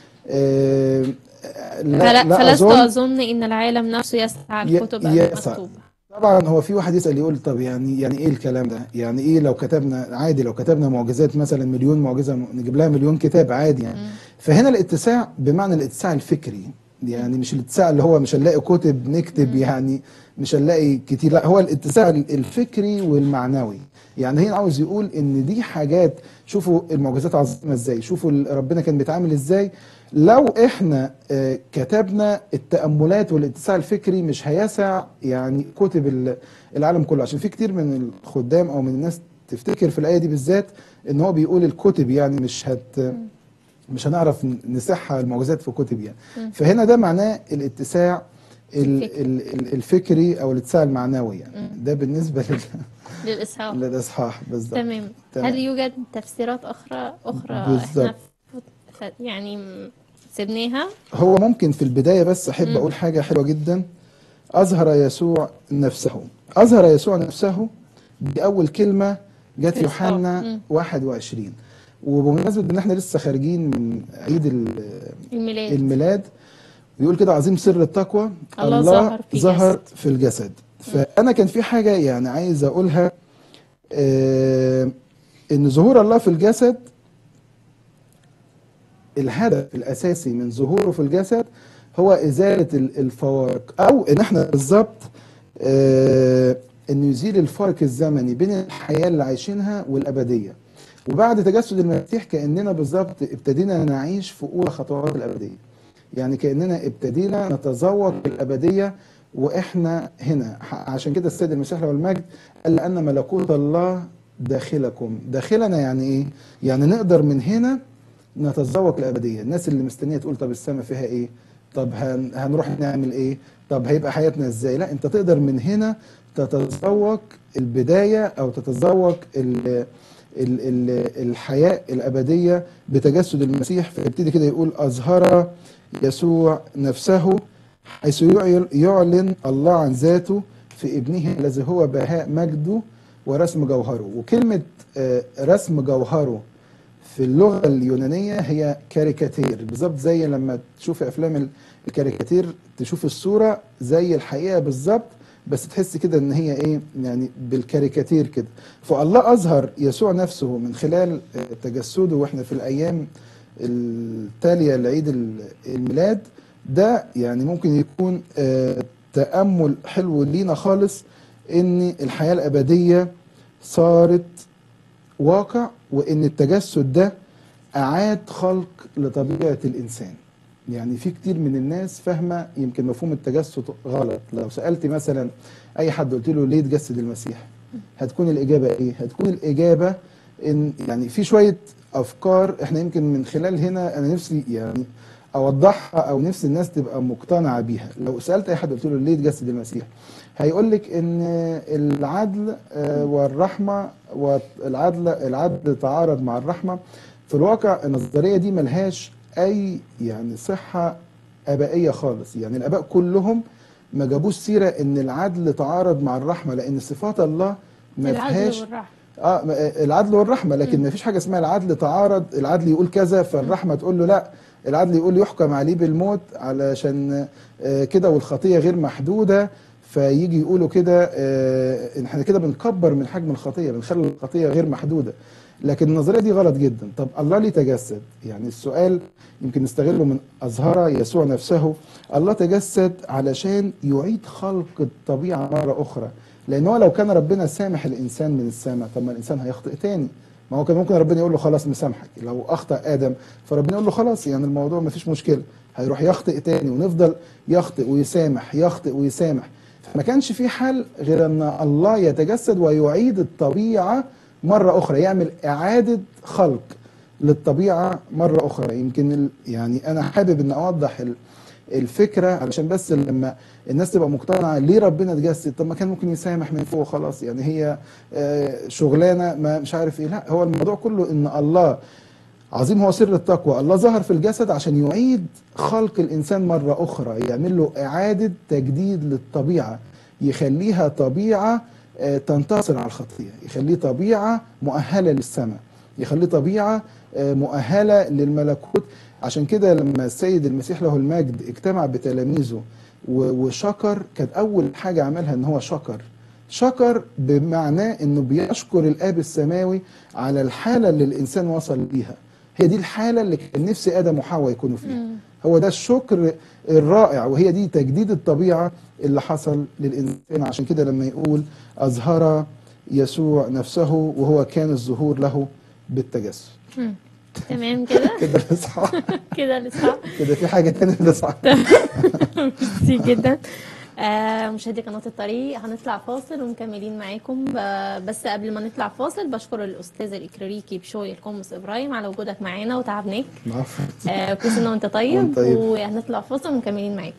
آه لا, فلا لا فلست أظن أظن إن العالم نفسه يسعى ي- الكتب يسعى. المكتوبة طبعا هو في واحد يسال يقول طب يعني يعني ايه الكلام ده؟ يعني ايه لو كتبنا عادي لو كتبنا معجزات مثلا مليون معجزه نجيب لها مليون كتاب عادي يعني فهنا الاتساع بمعنى الاتساع الفكري يعني مش الاتساع اللي هو مش هنلاقي كتب نكتب يعني مش هنلاقي كتير لا هو الاتساع الفكري والمعنوي يعني هنا عاوز يقول ان دي حاجات شوفوا المعجزات عظيمه ازاي شوفوا ال- ربنا كان بيتعامل ازاي لو احنا آه، كتبنا التاملات والاتساع الفكري مش هيسع يعني كتب ال- العالم كله عشان في كتير من الخدام او من الناس تفتكر في الايه دي بالذات ان هو بيقول الكتب يعني مش هت مش هنعرف ن- نسحها المعجزات في كتب يعني فهنا ده معناه الاتساع ال- الفكري. ال- ال- الفكري او الاتساع المعنوي يعني ده بالنسبه لل للإصحاح للاصحاح بالظبط تمام تمام. هل يوجد تفسيرات أخرى أخرى بالظبط. احنا ف- ف- يعني م- سيبناها هو ممكن في البداية بس أحب أقول حاجة حلوة جدا أظهر يسوع نفسه أظهر يسوع نفسه دي أول كلمة جت في الإصحاح. يوحنا مم. 21 وبمناسبة إن إحنا لسه خارجين من عيد ال- الميلاد الميلاد بيقول كده عظيم سر التقوى الله ظهر في ظهر جسد. في الجسد فأنا كان في حاجة يعني عايز أقولها آه إن ظهور الله في الجسد الهدف الأساسي من ظهوره في الجسد هو إزالة ال- الفوارق أو إن إحنا بالظبط آه إنه يزيل الفارق الزمني بين الحياة اللي عايشينها والأبدية وبعد تجسد المسيح كأننا بالظبط ابتدينا نعيش في أولى خطوات الأبدية يعني كأننا ابتدينا نتذوق الأبدية وإحنا هنا ح- عشان كده السيد المسيح له المجد قال لأن ملكوت الله داخلكم داخلنا يعني إيه؟ يعني نقدر من هنا نتذوق الأبدية الناس اللي مستنية تقول طب السماء فيها إيه طب هن هنروح نعمل إيه طب هيبقى حياتنا إزاي لا أنت تقدر من هنا تتذوق البداية أو تتذوق ال ال ال الحياة الأبدية بتجسد المسيح فيبتدي كده يقول أظهر يسوع نفسه حيث يعل- يعلن الله عن ذاته في ابنه الذي هو بهاء مجده ورسم جوهره وكلمة آه، رسم جوهره في اللغة اليونانية هي كاريكاتير بالظبط زي لما تشوف أفلام ال- الكاريكاتير تشوف الصورة زي الحقيقة بالظبط بس تحس كده ان هي ايه يعني بالكاريكاتير كده فالله اظهر يسوع نفسه من خلال آه، تجسده واحنا في الايام التالية لعيد ال- الميلاد ده يعني ممكن يكون آه، تأمل حلو لينا خالص ان الحياة الابدية صارت واقع وان التجسد ده اعاد خلق لطبيعه الانسان يعني في كتير من الناس فاهمه يمكن مفهوم التجسد غلط لو سالت مثلا اي حد قلت له ليه تجسد المسيح هتكون الاجابه ايه هتكون الاجابه ان يعني في شويه افكار احنا يمكن من خلال هنا انا نفسي يعني اوضحها او نفسي الناس تبقى مقتنعه بيها لو سالت اي حد قلت له ليه تجسد المسيح هيقول لك ان العدل آه، والرحمه والعدل العدل تعارض مع الرحمه في الواقع النظريه دي ملهاش اي يعني صحه ابائيه خالص يعني الاباء كلهم ما جابوش سيره ان العدل تعارض مع الرحمه لان صفات الله ما العدل فيهاش والرحمة اه م- آه، العدل والرحمه لكن ما فيش حاجه اسمها العدل تعارض العدل يقول كذا فالرحمه تقول له لا العدل يقول يحكم عليه بالموت علشان آه، كده والخطيه غير محدوده فيجي يقولوا كده آه، ان احنا كده بنكبر من حجم الخطيه بنخلي الخطيه غير محدوده لكن النظريه دي غلط جدا طب الله ليه تجسد يعني السؤال يمكن نستغله من أظهر يسوع نفسه الله تجسد علشان يعيد خلق الطبيعة مرة أخرى لأن هو لو كان ربنا سامح الإنسان من السماء طب ما الإنسان هيخطئ تاني ما هو كان ممكن ربنا يقول له خلاص مسامحك لو أخطأ آدم فربنا يقول له خلاص يعني الموضوع ما فيش مشكلة هيروح يخطئ تاني ونفضل يخطئ ويسامح يخطئ ويسامح ما كانش في حل غير ان الله يتجسد ويعيد الطبيعه مره اخرى يعمل اعاده خلق للطبيعه مره اخرى يمكن ال- يعني انا حابب ان اوضح ال- الفكره علشان بس لما الناس تبقى مقتنعه ليه ربنا اتجسد طب ما كان ممكن يسامح من فوق خلاص يعني هي آه، شغلانه ما مش عارف ايه لا هو الموضوع كله ان الله عظيم هو سر التقوى الله ظهر في الجسد عشان يعيد خلق الإنسان مرة أخرى يعمل له إعادة تجديد للطبيعة يخليها طبيعة آه، تنتصر على الخطية يخليه طبيعة مؤهلة للسماء يخليه طبيعة آه، مؤهلة للملكوت عشان كده لما السيد المسيح له المجد اجتمع بتلاميذه و- وشكر كانت أول حاجة عملها إن هو شكر شكر بمعناه انه بيشكر الاب السماوي على الحاله اللي الانسان وصل ليها هي دي الحاله اللي كان نفسي ادم وحواء يكونوا فيها هو ده الشكر الرائع وهي دي تجديد الطبيعه اللي حصل للانسان عشان كده لما يقول اظهر يسوع نفسه وهو كان الظهور له بالتجسد تمام كده كده الاصحاح كده لسه كده في حاجه تانية في الاصحاح ميرسي جدا آه مشاهدي قناة الطريق هنطلع فاصل ومكملين معاكم آه بس قبل ما نطلع فاصل بشكر الأستاذ الإكراريكي بشوي القمص إبراهيم على وجودك معانا وتعبناك عفوا آه كل سنة وأنت طيب, وأنت طيب. وهنطلع فاصل ومكملين معاكم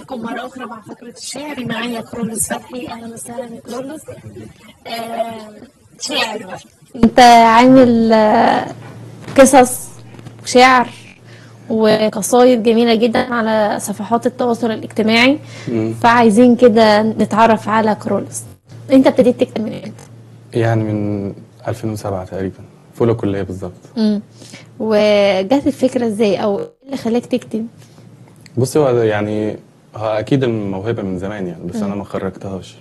بكم مرة أخرى مع فقرة الشعر معايا كرولوس فتحي أهلا وسهلا يا كرولوس آه، شعر بقى أنت عامل آه، قصص شعر وقصايد جميلة جدا على صفحات التواصل الاجتماعي مم. فعايزين كده نتعرف على كرولوس أنت ابتديت تكتب من امتى؟ يعني من 2007 تقريبا في اولى كليه بالظبط مم. وجات الفكرة ازاي أو إيه اللي خلاك تكتب؟ بصي هو يعني هو اكيد الموهبه من زمان يعني بس انا ما خرجتهاش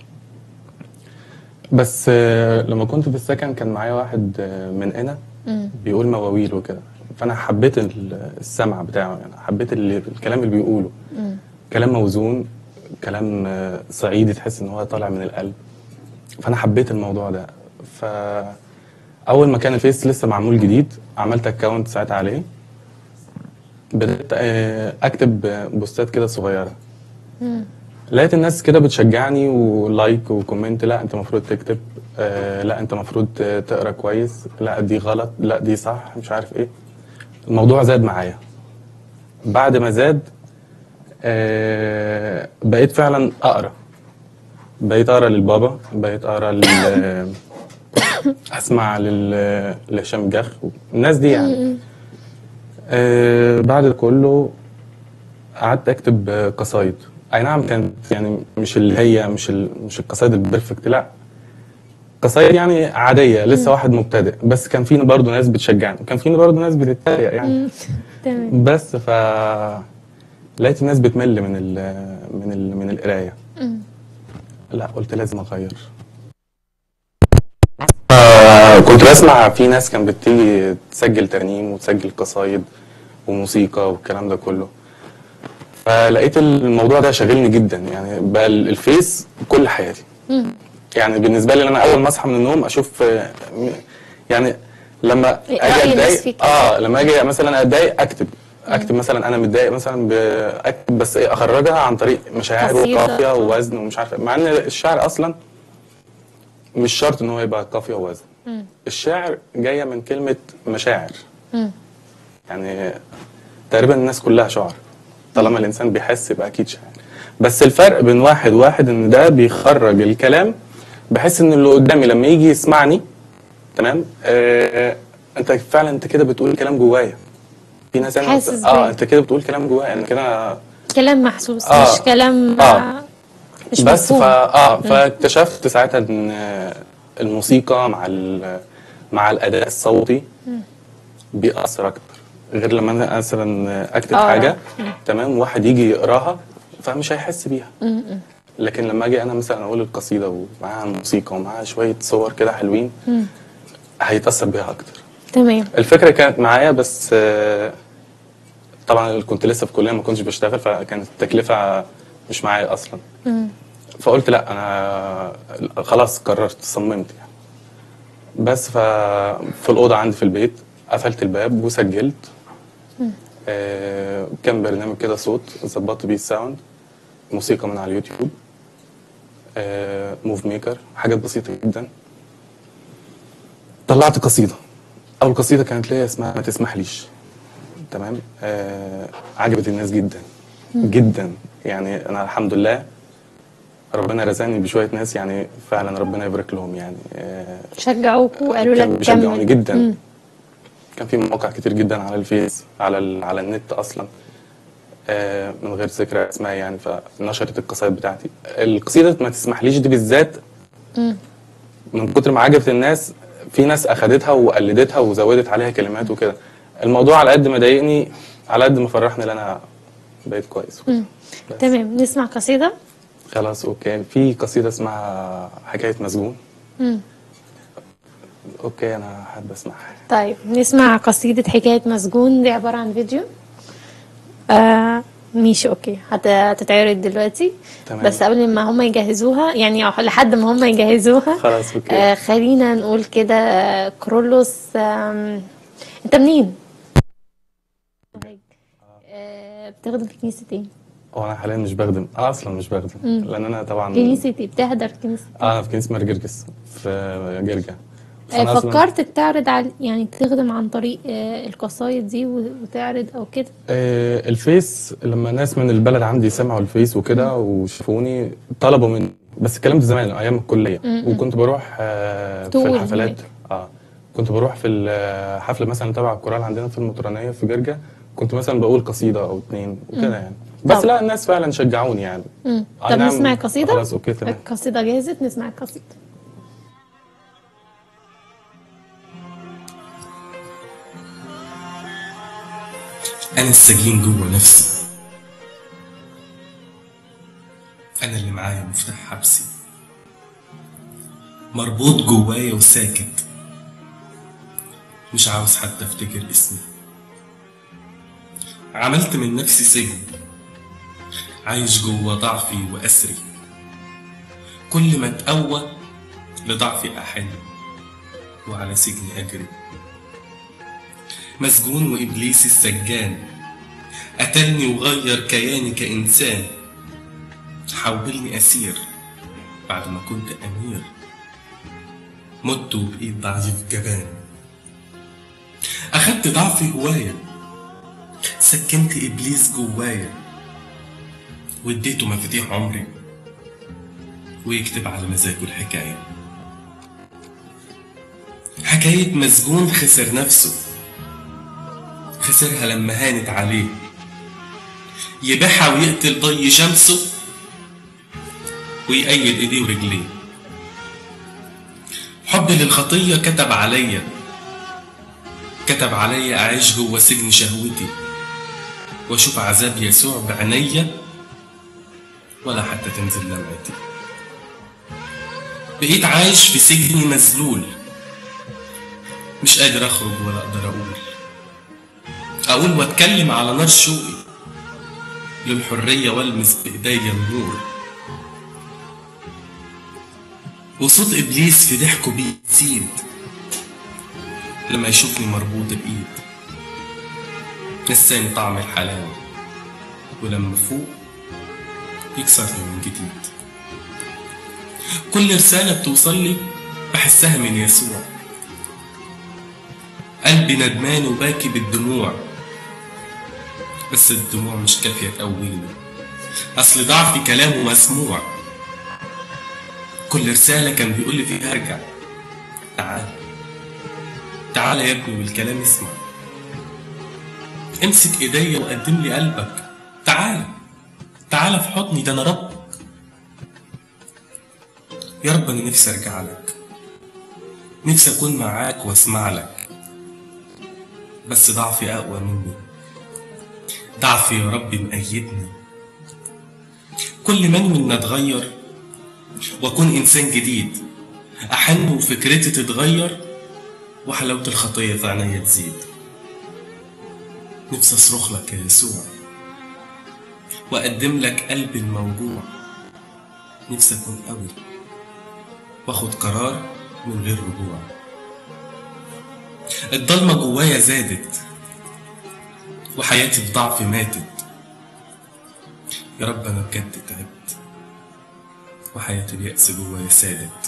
بس آه، لما كنت في السكن كان معايا واحد آه، من هنا مم. بيقول مواويل وكده فانا حبيت ال- السمع بتاعه يعني حبيت اللي الكلام اللي بيقوله مم. كلام موزون كلام آه، صعيدي تحس ان هو طالع من القلب فانا حبيت الموضوع ده ف اول ما كان الفيس لسه معمول جديد عملت اكونت ساعتها عليه بدات آه، اكتب آه، بوستات كده صغيره مم. لقيت الناس كده بتشجعني ولايك وكومنت لا انت المفروض تكتب آه لا انت المفروض تقرا كويس لا دي غلط لا دي صح مش عارف ايه الموضوع زاد معايا بعد ما زاد آه بقيت فعلا اقرا بقيت اقرا للبابا بقيت اقرا لل اسمع لل لهشام جخ الناس دي يعني آه بعد ده كله قعدت اكتب آه، قصايد اي نعم كانت يعني مش اللي هي مش ال... مش القصايد البرفكت لا قصايد يعني عاديه لسه واحد مبتدئ بس كان في برضه ناس بتشجعني وكان في برضه ناس بتتريق يعني تمام بس ف لقيت الناس بتمل من ال... من ال... من القرايه لا قلت لازم اغير آه، كنت بسمع في ناس كانت بتيجي تسجل ترنيم وتسجل قصايد وموسيقى والكلام ده كله فلقيت الموضوع ده شاغلني جدا يعني بقى ال- الفيس كل حياتي يعني بالنسبه لي إن انا اول ما اصحى من النوم اشوف آه، م- يعني لما رأي اجي الناس اتضايق فيك. اه لما اجي مثلا اتضايق اكتب اكتب مثلا انا متضايق مثلا ب- اكتب بس ايه اخرجها عن طريق مشاعر قصيدة. وقافيه ووزن ومش عارف إيه. مع ان الشعر اصلا مش شرط ان هو يبقى قافيه ووزن الشعر جايه من كلمه مشاعر يعني تقريبا الناس كلها شعر طالما الانسان بيحس يبقى اكيد شاعر بس الفرق بين واحد واحد ان ده بيخرج الكلام بحس ان اللي قدامي لما يجي يسمعني تمام آه انت فعلا انت كده بتقول كلام جوايا في ناس أنا حاسس اه بيه. انت كده بتقول كلام جوايا انا كده كلام محسوس آه. مش كلام آه. مش بس مفهوم فا اه فاكتشفت ساعتها ان آه، الموسيقى مع ال- مع الاداء الصوتي بيأثر اكتر غير لما انا مثلا اكتب آه. حاجه تمام واحد يجي يقراها فمش هيحس بيها لكن لما اجي انا مثلا اقول القصيده ومعاها الموسيقى ومعاها شويه صور كده حلوين هيتأثر بيها اكتر تمام الفكره كانت معايا بس آه، طبعا كنت لسه في كليه ما كنتش بشتغل فكانت التكلفه مش معايا اصلا فقلت لا انا خلاص قررت صممت يعني بس ف في الاوضه عندي في البيت قفلت الباب وسجلت آه كان برنامج كده صوت ظبطت بيه الساوند موسيقى من على اليوتيوب آه موف ميكر حاجات بسيطه جدا طلعت قصيده اول قصيده كانت ليا اسمها ما تسمحليش تمام آه عجبت الناس جدا جدا يعني انا الحمد لله ربنا رزقني بشويه ناس يعني فعلا ربنا يبارك لهم يعني آه شجعوك وقالوا كانوا لك بيشجعوني كمل جدا مم. كان في مواقع كتير جدا على الفيس على ال... على النت اصلا آه من غير ذكر اسماء يعني فنشرت القصائد بتاعتي القصيده ما تسمحليش دي بالذات من كتر ما عجبت الناس في ناس اخدتها وقلدتها وزودت عليها كلمات وكده الموضوع على قد ما ضايقني على قد ما فرحني ان انا بقيت كويس بس. تمام نسمع قصيدة خلاص اوكي في قصيده اسمها حكايه مسجون اوكي انا حابب اسمعها طيب نسمع قصيدة حكاية مسجون دي عبارة عن فيديو آه ماشي اوكي هت- هتتعرض دلوقتي تمام. بس قبل ما هم يجهزوها يعني أو لحد ما هم يجهزوها خلاص اوكي آه خلينا نقول كده آه، كرولوس آم، انت منين؟ آه بتخدم في كنيسة ايه؟ هو انا حاليا مش بخدم آه اصلا مش بخدم لان انا طبعا كنيسة ايه؟ بتحضر كنيسة آه انا في كنيسه مرجرجس في جرجا بس أنا آه، أصلاً- فكرت تعرض على يعني تخدم عن طريق آه، القصايد دي و- وتعرض او كده آه، الفيس لما ناس من البلد عندي سمعوا الفيس وكده وشافوني طلبوا مني بس الكلام ده زمان ايام الكليه م-م. وكنت بروح آه، في تقول الحفلات هناك. اه كنت بروح في الحفله مثلا تبع الكورال عندنا في المطرانيه في جرجا كنت مثلا بقول قصيده او اتنين وكده يعني بس طب. لا الناس فعلا شجعوني يعني مم. أي طب نعم، نسمع قصيدة خلاص اوكي تمام القصيدة جاهزة نسمع القصيدة أنا السجين جوه نفسي أنا اللي معايا مفتاح حبسي مربوط جوايا وساكت مش عاوز حتى أفتكر اسمي عملت من نفسي سجن عايش جوا ضعفي وأسري كل ما اتقوى لضعفي أحن وعلى سجني أجري مسجون وإبليس السجان قتلني وغير كياني كإنسان حولني أسير بعد ما كنت أمير مت وبقيت ضعيف جبان أخدت ضعفي هواية سكنت إبليس جوايا واديته مفاتيح عمري ويكتب على مزاجه الحكاية حكاية مسجون خسر نفسه خسرها لما هانت عليه يبيعها ويقتل ضي شمسه ويأيد ايديه ورجليه حبي للخطية كتب عليا كتب عليا أعيش جوه سجن شهوتي وأشوف عذاب يسوع بعينيا ولا حتى تنزل دمعتي بقيت عايش في سجن مذلول مش قادر أخرج ولا أقدر أقول أقول وأتكلم على نار شوقي للحرية والمس بإيديا النور وصوت إبليس في ضحكه بيزيد لما يشوفني مربوط بإيد نساني طعم الحلاوة ولما فوق يكسرني من جديد كل رسالة بتوصل لي بحسها من يسوع قلبي ندمان وباكي بالدموع بس الدموع مش كافية تقويني أصل ضعفي كلامه مسموع كل رسالة كان بيقول لي فيها ارجع تعال تعال يا ابني والكلام اسمع امسك ايديا وقدم لي قلبك تعال تعال في حضني ده انا ربك يا رب انا نفسي ارجع لك نفسي اكون معاك واسمع لك بس ضعفي اقوى مني ضعفي يا رب مأيدني كل ما انوي ان اتغير واكون انسان جديد احن وفكرتي تتغير وحلاوة الخطية في عينيا تزيد نفسي اصرخ لك يا يسوع واقدم لك قلبي الموجوع نفسي اكون قوي واخد قرار من غير رجوع الضلمة جوايا زادت وحياتي في ضعف ماتت يا رب انا بجد تعبت وحياة اليأس جوايا سادت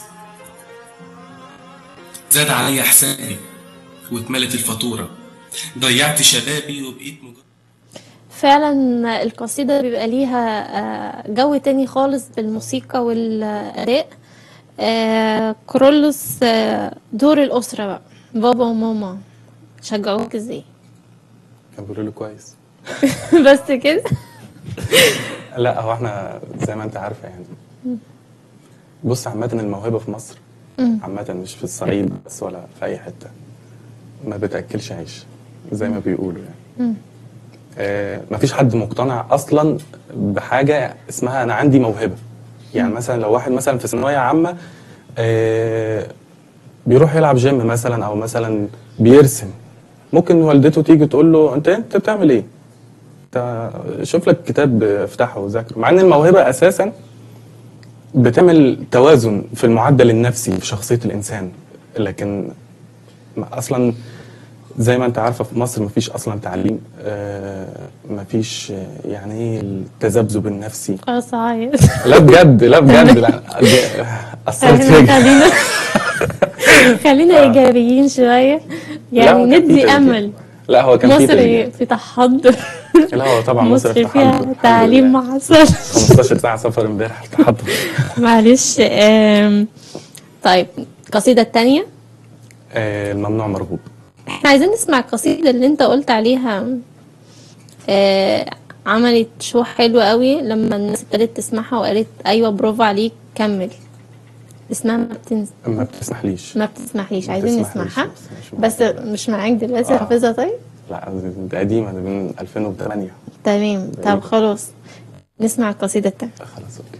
زاد عليا حسابي واتملت الفاتورة ضيعت شبابي وبقيت مجرد فعلا القصيدة بيبقى ليها آه، جو تاني خالص بالموسيقى والأداء آه، كورولوس آه، دور الأسرة بقى بابا وماما شجعوك ازاي كان بيقولوا لي كويس بس كده لا هو احنا زي ما انت عارفه يعني بص عامة الموهبة في مصر عامة مش في الصعيد بس ولا في أي حتة ما بتأكلش عيش زي ما بيقولوا يعني آه مفيش حد مقتنع أصلا بحاجة اسمها أنا عندي موهبة يعني مثلا لو واحد مثلا في ثانوية عامة آه بيروح يلعب جيم مثلا أو مثلا بيرسم ممكن والدته تيجي تقول له أنت أنت بتعمل إيه؟ انت شوف لك كتاب افتحه وذاكره مع ان الموهبه اساسا بتعمل توازن في المعدل النفسي في شخصيه الانسان لكن ما- اصلا زي ما انت عارفه في مصر مفيش اصلا تعليم آه، مفيش آه، يعني ايه التذبذب النفسي خلاص عايز لا بجد لا بجد لا دي- اثرت فيا جدا. خلينا خلينا ايجابيين شويه لا، يعني هو كان في ندي تشجيع. امل لا هو كان في مصر تشجيع. في تحضر لا هو طبعا مصر في مصر فيها تحضر الحمد تعليم لله. مع عسل 15 ساعة سفر امبارح تحضر معلش آم، طيب القصيدة التانية آه، الممنوع مرغوب احنا عايزين نسمع القصيدة اللي انت قلت عليها آه، عملت شو حلو قوي لما الناس ابتدت تسمعها وقالت ايوه برافو عليك كمل اسمها ما, بتنس... ما بتسمحليش ما بتسمحليش عايزين بتسمحليش، نسمعها بس مش بس مهم. مش معاك دلوقتي آه. حافظها طيب لا دي قديمة دي من 2008 تمام طب خلاص نسمع القصيدة التانية خلاص اوكي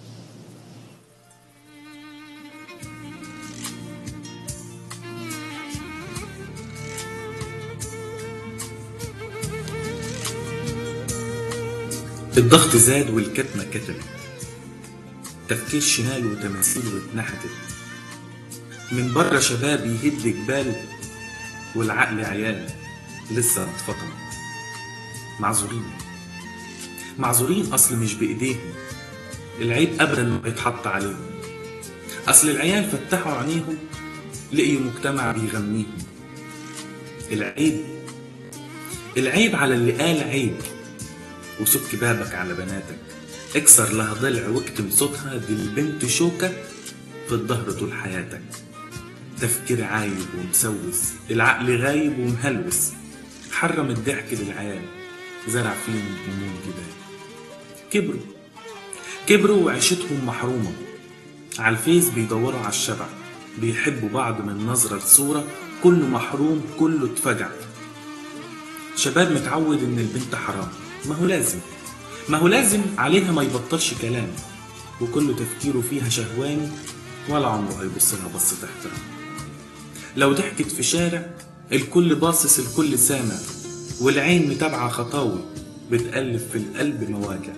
الضغط زاد والكتمة كتمت تفكير شمال وتماثيل واتنحتت من بره شباب يهد جبال والعقل عيال لسه اتفطم معذورين معذورين اصل مش بايديهم العيب ابدا اللي بيتحط عليهم اصل العيال فتحوا عينيهم لقيوا مجتمع بيغنيهم العيب العيب على اللي قال عيب وسك بابك على بناتك اكسر لها ضلع واكتم صوتها دي البنت شوكة في الظهر طول حياتك تفكير عايب ومسوس العقل غايب ومهلوس حرم الضحك للعيال زرع فيهم هموم جبال كبروا كبروا وعيشتهم محرومة على الفيس بيدوروا على الشبع بيحبوا بعض من نظرة لصورة كله محروم كله اتفجع شباب متعود ان البنت حرام ما هو لازم ما هو لازم عليها ما يبطلش كلام وكل تفكيره فيها شهواني ولا عمره هيبص لها بصة احترام لو ضحكت في شارع الكل باصص الكل سامع والعين متابعة خطاوي بتألف في القلب مواجع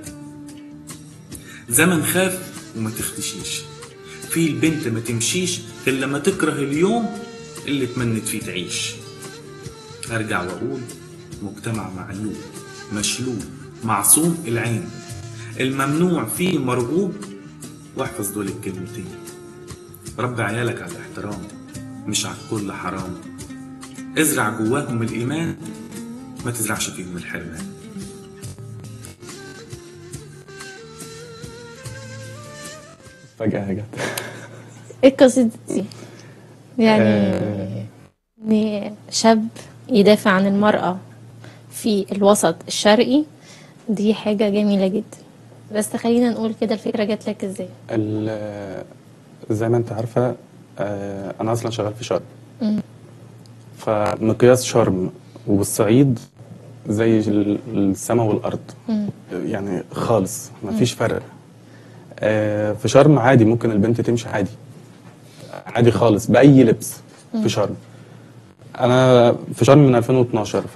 زمن خاف وما تختشيش في البنت ما تمشيش غير لما تكره اليوم اللي تمنت فيه تعيش ارجع واقول مجتمع معيوب مشلول معصوم العين الممنوع فيه مرغوب واحفظ دول الكلمتين ربي عيالك على الاحترام مش على الكل حرام ازرع جواهم الإيمان ما تزرعش فيهم الحرمان فجأة جت ايه القصيدة دي يعني آه. ان شاب يدافع عن المرأة في الوسط الشرقي دي حاجة جميلة جدا بس خلينا نقول كده الفكرة جات لك ازاي ال- زي ما انت عارفة آه، انا اصلا شغال في شرم فمقياس شرم والصعيد زي ال- السماء والارض يعني خالص ما فيش فرق آه، في شرم عادي ممكن البنت تمشي عادي عادي خالص باي لبس في شرم انا في شرم من 2012 ف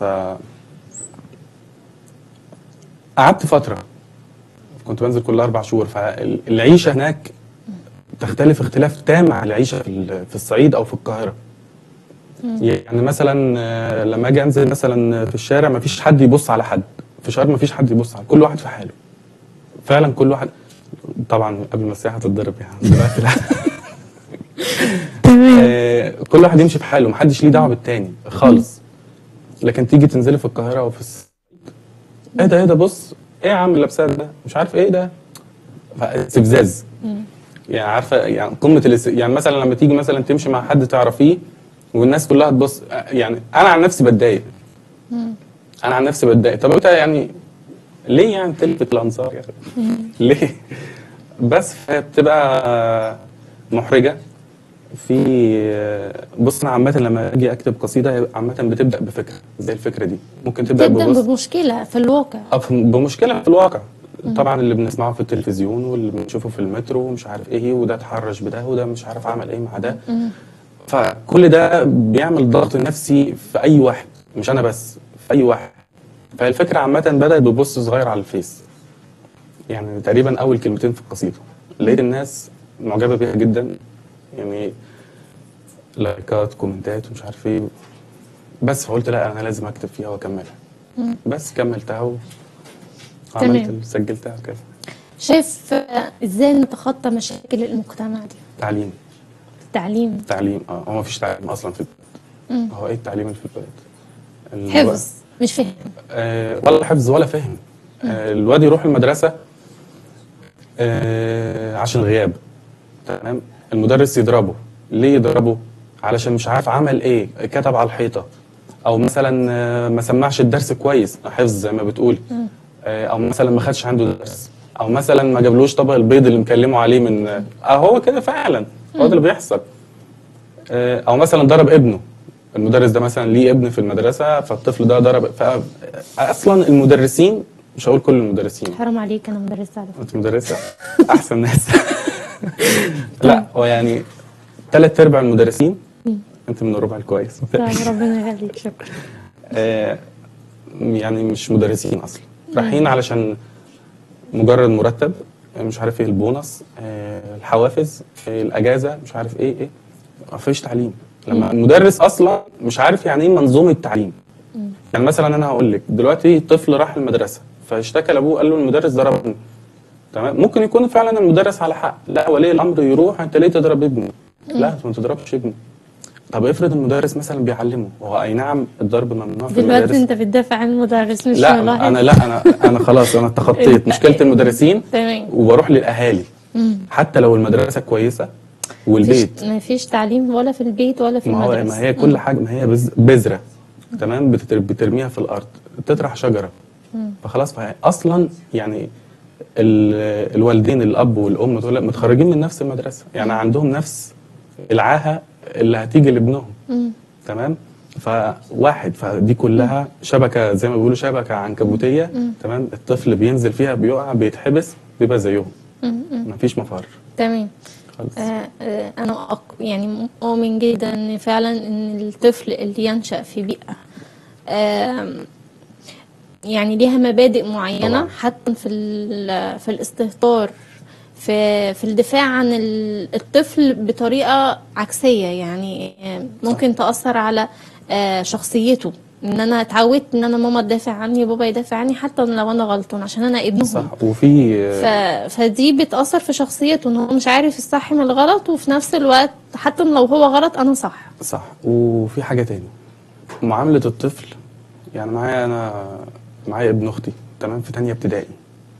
قعدت فتره كنت بنزل كل اربع شهور فالعيشه هناك تختلف اختلاف تام عن العيشه في ال- في الصعيد او في القاهره يعني مثلا آه، لما اجي انزل مثلا في الشارع ما فيش حد يبص على حد في شرم ما فيش حد يبص على كل واحد في حاله فعلا كل واحد طبعا قبل ما السياحه تتضرب يعني دلوقتي لا آه، كل واحد يمشي في حاله محدش ليه دعوه بالتاني خالص لكن تيجي تنزلي في القاهره او في الصعيد ايه ده ايه ده بص ايه يا عم اللي لابساه ده مش عارف ايه ده استفزاز يعني عارفه يعني قمه الاس... يعني مثلا لما تيجي مثلا تمشي مع حد تعرفيه والناس كلها تبص يعني انا عن نفسي بتضايق انا عن نفسي بتضايق طب انت يعني ليه يعني تلفت الانظار يعني ليه بس فبتبقى محرجه في بص انا عامه لما اجي اكتب قصيده عامه بتبدا بفكره زي الفكره دي ممكن تبدا تبدأ ببص بمشكلة في الواقع أه، في- بمشكله في الواقع طبعا اللي بنسمعه في التلفزيون واللي بنشوفه في المترو ومش عارف ايه وده اتحرش بده وده مش عارف عمل ايه مع ده فكل ده بيعمل ضغط نفسي في اي واحد مش انا بس في اي واحد فالفكره عامه بدات ببوست صغير على الفيس يعني تقريبا اول كلمتين في القصيده لقيت الناس معجبه بيها جدا يعني لايكات كومنتات ومش عارف ايه بس فقلت لا انا لازم اكتب فيها واكملها بس كملتها و... تمام. عملت سجلتها كده شايف آه، ازاي نتخطى مشاكل المجتمع دي تعليم تعليم تعليم اه هو مفيش تعليم اصلا في البلد هو ايه التعليم اللي في البلد الو- حفظ مش فهم آه ولا حفظ ولا فهم آه الواد يروح المدرسة آه عشان غياب تمام المدرس يضربه ليه يضربه علشان مش عارف عمل ايه كتب على الحيطة او مثلا آه ما سمعش الدرس كويس حفظ زي ما بتقول آه او مثلا ما خدش عنده درس او مثلا ما جابلوش طبق البيض اللي مكلمه عليه من اه هو كده فعلا هو ده اللي بيحصل آه، او مثلا ضرب ابنه المدرس ده مثلا ليه ابن في المدرسه فالطفل ده ضرب ف- اصلا المدرسين مش هقول كل المدرسين حرام عليك انا مدرسه على فكره انت مدرسه احسن ناس لا هو يعني ثلاث ارباع المدرسين انت من الربع الكويس طيب، ربنا يخليك شكرا آه، يعني مش مدرسين اصلا رايحين علشان مجرد مرتب مش عارف ايه البونص آه، الحوافز آه، الاجازه مش عارف ايه ايه مفيش تعليم لما المدرس اصلا مش عارف يعني ايه منظومه تعليم يعني مثلا انا هقول لك دلوقتي طفل راح المدرسه فاشتكى لابوه قال له المدرس ضربني تمام ممكن يكون فعلا المدرس على حق لا ولي الامر يروح انت ليه تضرب ابني لا انت ما تضربش ابني طب افرض المدرس مثلا بيعلمه هو اي نعم الضرب ممنوع في دلوقتي المدارس انت بتدافع عن المدرس مش لا والله انا لا انا انا خلاص انا تخطيت مشكله المدرسين تمام وبروح للاهالي حتى لو المدرسه كويسه والبيت ما فيش تعليم ولا في البيت ولا في ما هو المدرسه ما هي كل حاجه ما هي بز- بذره تمام بتتر- بترميها في الارض تطرح شجره فخلاص فهي اصلا يعني ال- الوالدين الاب والام دول متخرجين من نفس المدرسه يعني عندهم نفس العاهه اللي هتيجي لابنهم تمام فواحد فدي كلها شبكه زي ما بيقولوا شبكه عنكبوتيه تمام الطفل بينزل فيها بيقع بيتحبس بيبقى زيهم مفيش مفر تمام خالص آه آه انا أق... يعني مؤمن جدا ان فعلا ان الطفل اللي ينشأ في بيئة آه يعني ليها مبادئ معينة طبعاً. حتى في ال... في الاستهتار في في الدفاع عن ال- الطفل بطريقة عكسية يعني آه، ممكن تأثر على آه، شخصيته ان انا اتعودت ان انا ماما تدافع عني وبابا يدافع عني حتى لو انا غلطان عشان انا ابنهم صح وفي ف... فدي بتأثر في شخصيته ان هو مش عارف الصح من الغلط وفي نفس الوقت حتى لو هو غلط انا صح صح وفي حاجة تاني معاملة الطفل يعني معايا أنا معايا ابن أختي تمام في تانية ابتدائي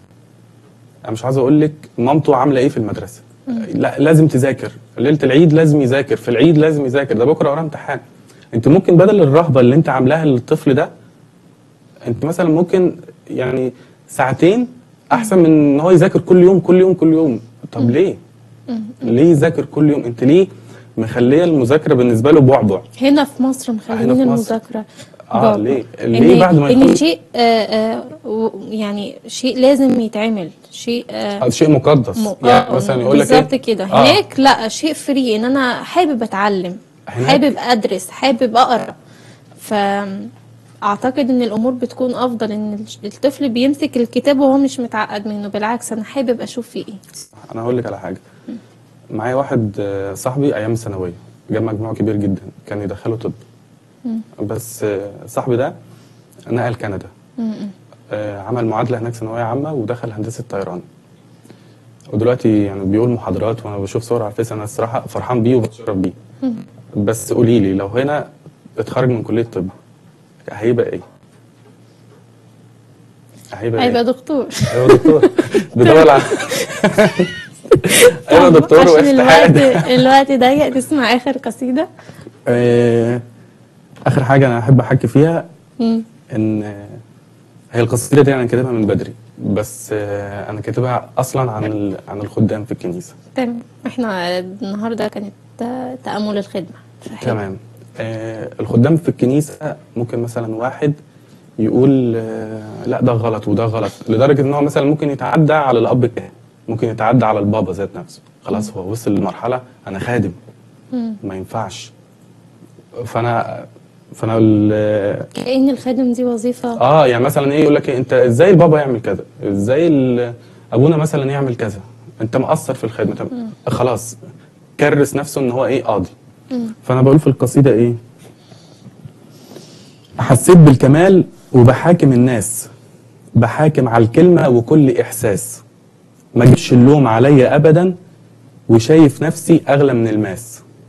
أنا مش عايز أقول لك مامته عاملة إيه في المدرسة لا لازم تذاكر ليلة العيد لازم يذاكر في العيد لازم يذاكر ده بكرة وراه امتحان أنت ممكن بدل الرهبة اللي أنت عاملاها للطفل ده أنت مثلا ممكن يعني ساعتين أحسن من إن هو يذاكر كل يوم كل يوم كل يوم طب ليه؟ ليه يذاكر كل يوم؟ أنت ليه مخليه المذاكره بالنسبه له بعبع هنا في مصر هنا مخليين في مصر. المذاكرة اه بابا. ليه ان ليه بعد ما ان يكون شيء آه آه و- يعني شيء لازم يتعمل شيء آه آه، شيء مقدس م- يعني آه، مثلا يقول لك بالظبط كده آه. هناك لا شيء فري ان انا حابب اتعلم هناك- حابب ادرس حابب اقرا فاعتقد ان الامور بتكون افضل ان الطفل بيمسك الكتاب وهو مش متعقد منه بالعكس انا حابب اشوف فيه ايه انا هقول لك على حاجه معايا واحد آه، صاحبي ايام الثانويه جاب مجموع كبير جدا كان يدخله طب بس آه، صاحبي ده نقل كندا آه، عمل معادله هناك ثانويه عامه ودخل هندسه طيران ودلوقتي يعني بيقول محاضرات وانا بشوف صور على الفيس انا الصراحه فرحان بيه وبتشرف بيه بس قولي لي لو هنا اتخرج من كليه طب هيبقى ايه؟ هيبقى هيبقى ايه؟ دكتور ايوه دكتور بدور على ايوه دكتور عشان وافتحاد الوقت الوقت ضيق تسمع اخر قصيده آه، اخر حاجه انا احب احكي فيها مم. ان آه، هي القصيده دي انا كاتبها من بدري بس آه، انا كاتبها اصلا عن ال- عن الخدام في الكنيسه تمام احنا النهارده كانت تأمل الخدمة فحلو. تمام آه، الخدام في الكنيسه ممكن مثلا واحد يقول آه، لا ده غلط وده غلط لدرجه ان هو مثلا ممكن يتعدى على الاب الكاهن ممكن يتعدى على البابا ذات نفسه خلاص هو وصل لمرحله انا خادم ما ينفعش فانا فانا ال- كأن الخادم دي وظيفة اه يعني مثلا ايه يقول لك إيه انت ازاي البابا يعمل كذا ازاي ال- ابونا مثلا يعمل كذا انت مقصر في الخدمه طب خلاص كرس نفسه ان هو ايه قاضي فانا بقول في القصيده ايه حسيت بالكمال وبحاكم الناس بحاكم على الكلمه وكل احساس ما جبش اللوم عليا ابدا وشايف نفسي اغلى من الماس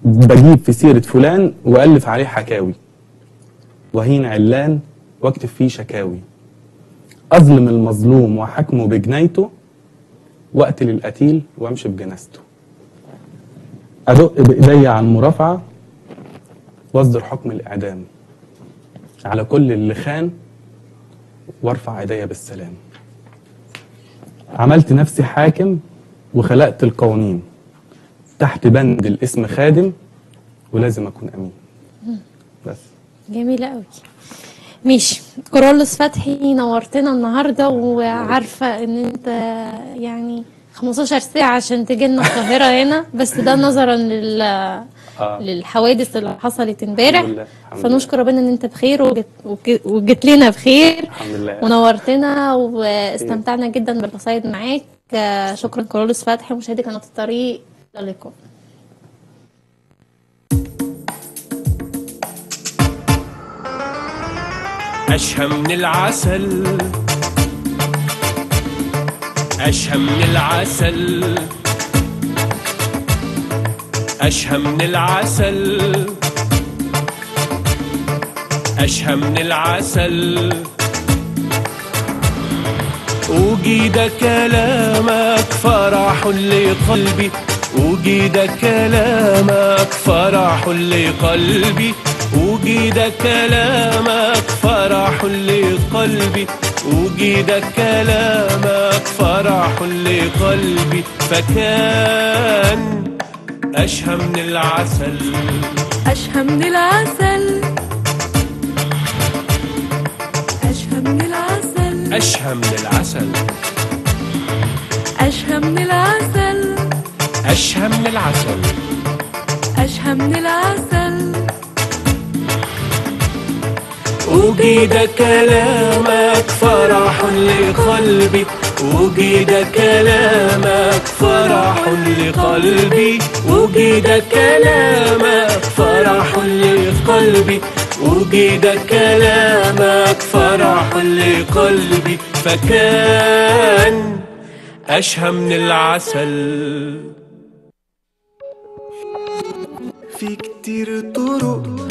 بجيب في سيرة فلان وألف عليه حكاوي وهين علان واكتب فيه شكاوي أظلم المظلوم وحكمه بجنايته وأقتل القتيل وأمشي بجنازته أدق بإيديا على المرافعة وأصدر حكم الإعدام على كل اللي خان وارفع ايديا بالسلام عملت نفسي حاكم وخلقت القوانين تحت بند الاسم خادم ولازم اكون امين بس جميلة قوي ماشي كورولوس فتحي نورتنا النهارده وعارفة ان انت يعني 15 ساعة عشان تجي لنا القاهرة هنا بس ده نظرا لل آه. للحوادث اللي حصلت امبارح الحمد لله، الحمد فنشكر ربنا ان انت بخير وجت, وجت- وجيت لنا بخير الحمد لله ونورتنا واستمتعنا جدا بالقصايد معاك آه، شكرا كورولوس فتحي مشاهدي قناة الطريق الى اللقاء أشهى من العسل أشهى من العسل أشهى من العسل أشهى من العسل أجيد كلامك فرح لقلبي أجيد كلامك فرح لقلبي أجيد كلامك فرح لقلبي أجيد كلامك فرح لقلبي فكان أشهى من العسل أشهى من العسل أشهى من العسل أشهى من العسل أشهى من العسل أشهى من العسل أشهى من العسل أجيد كلامك فرح لقلبي أجيد كلامك فرح لقلبي أجيد كلامك فرح لقلبي أجيد كلامك فرح لقلبي فكان أشهى من العسل في كتير طرق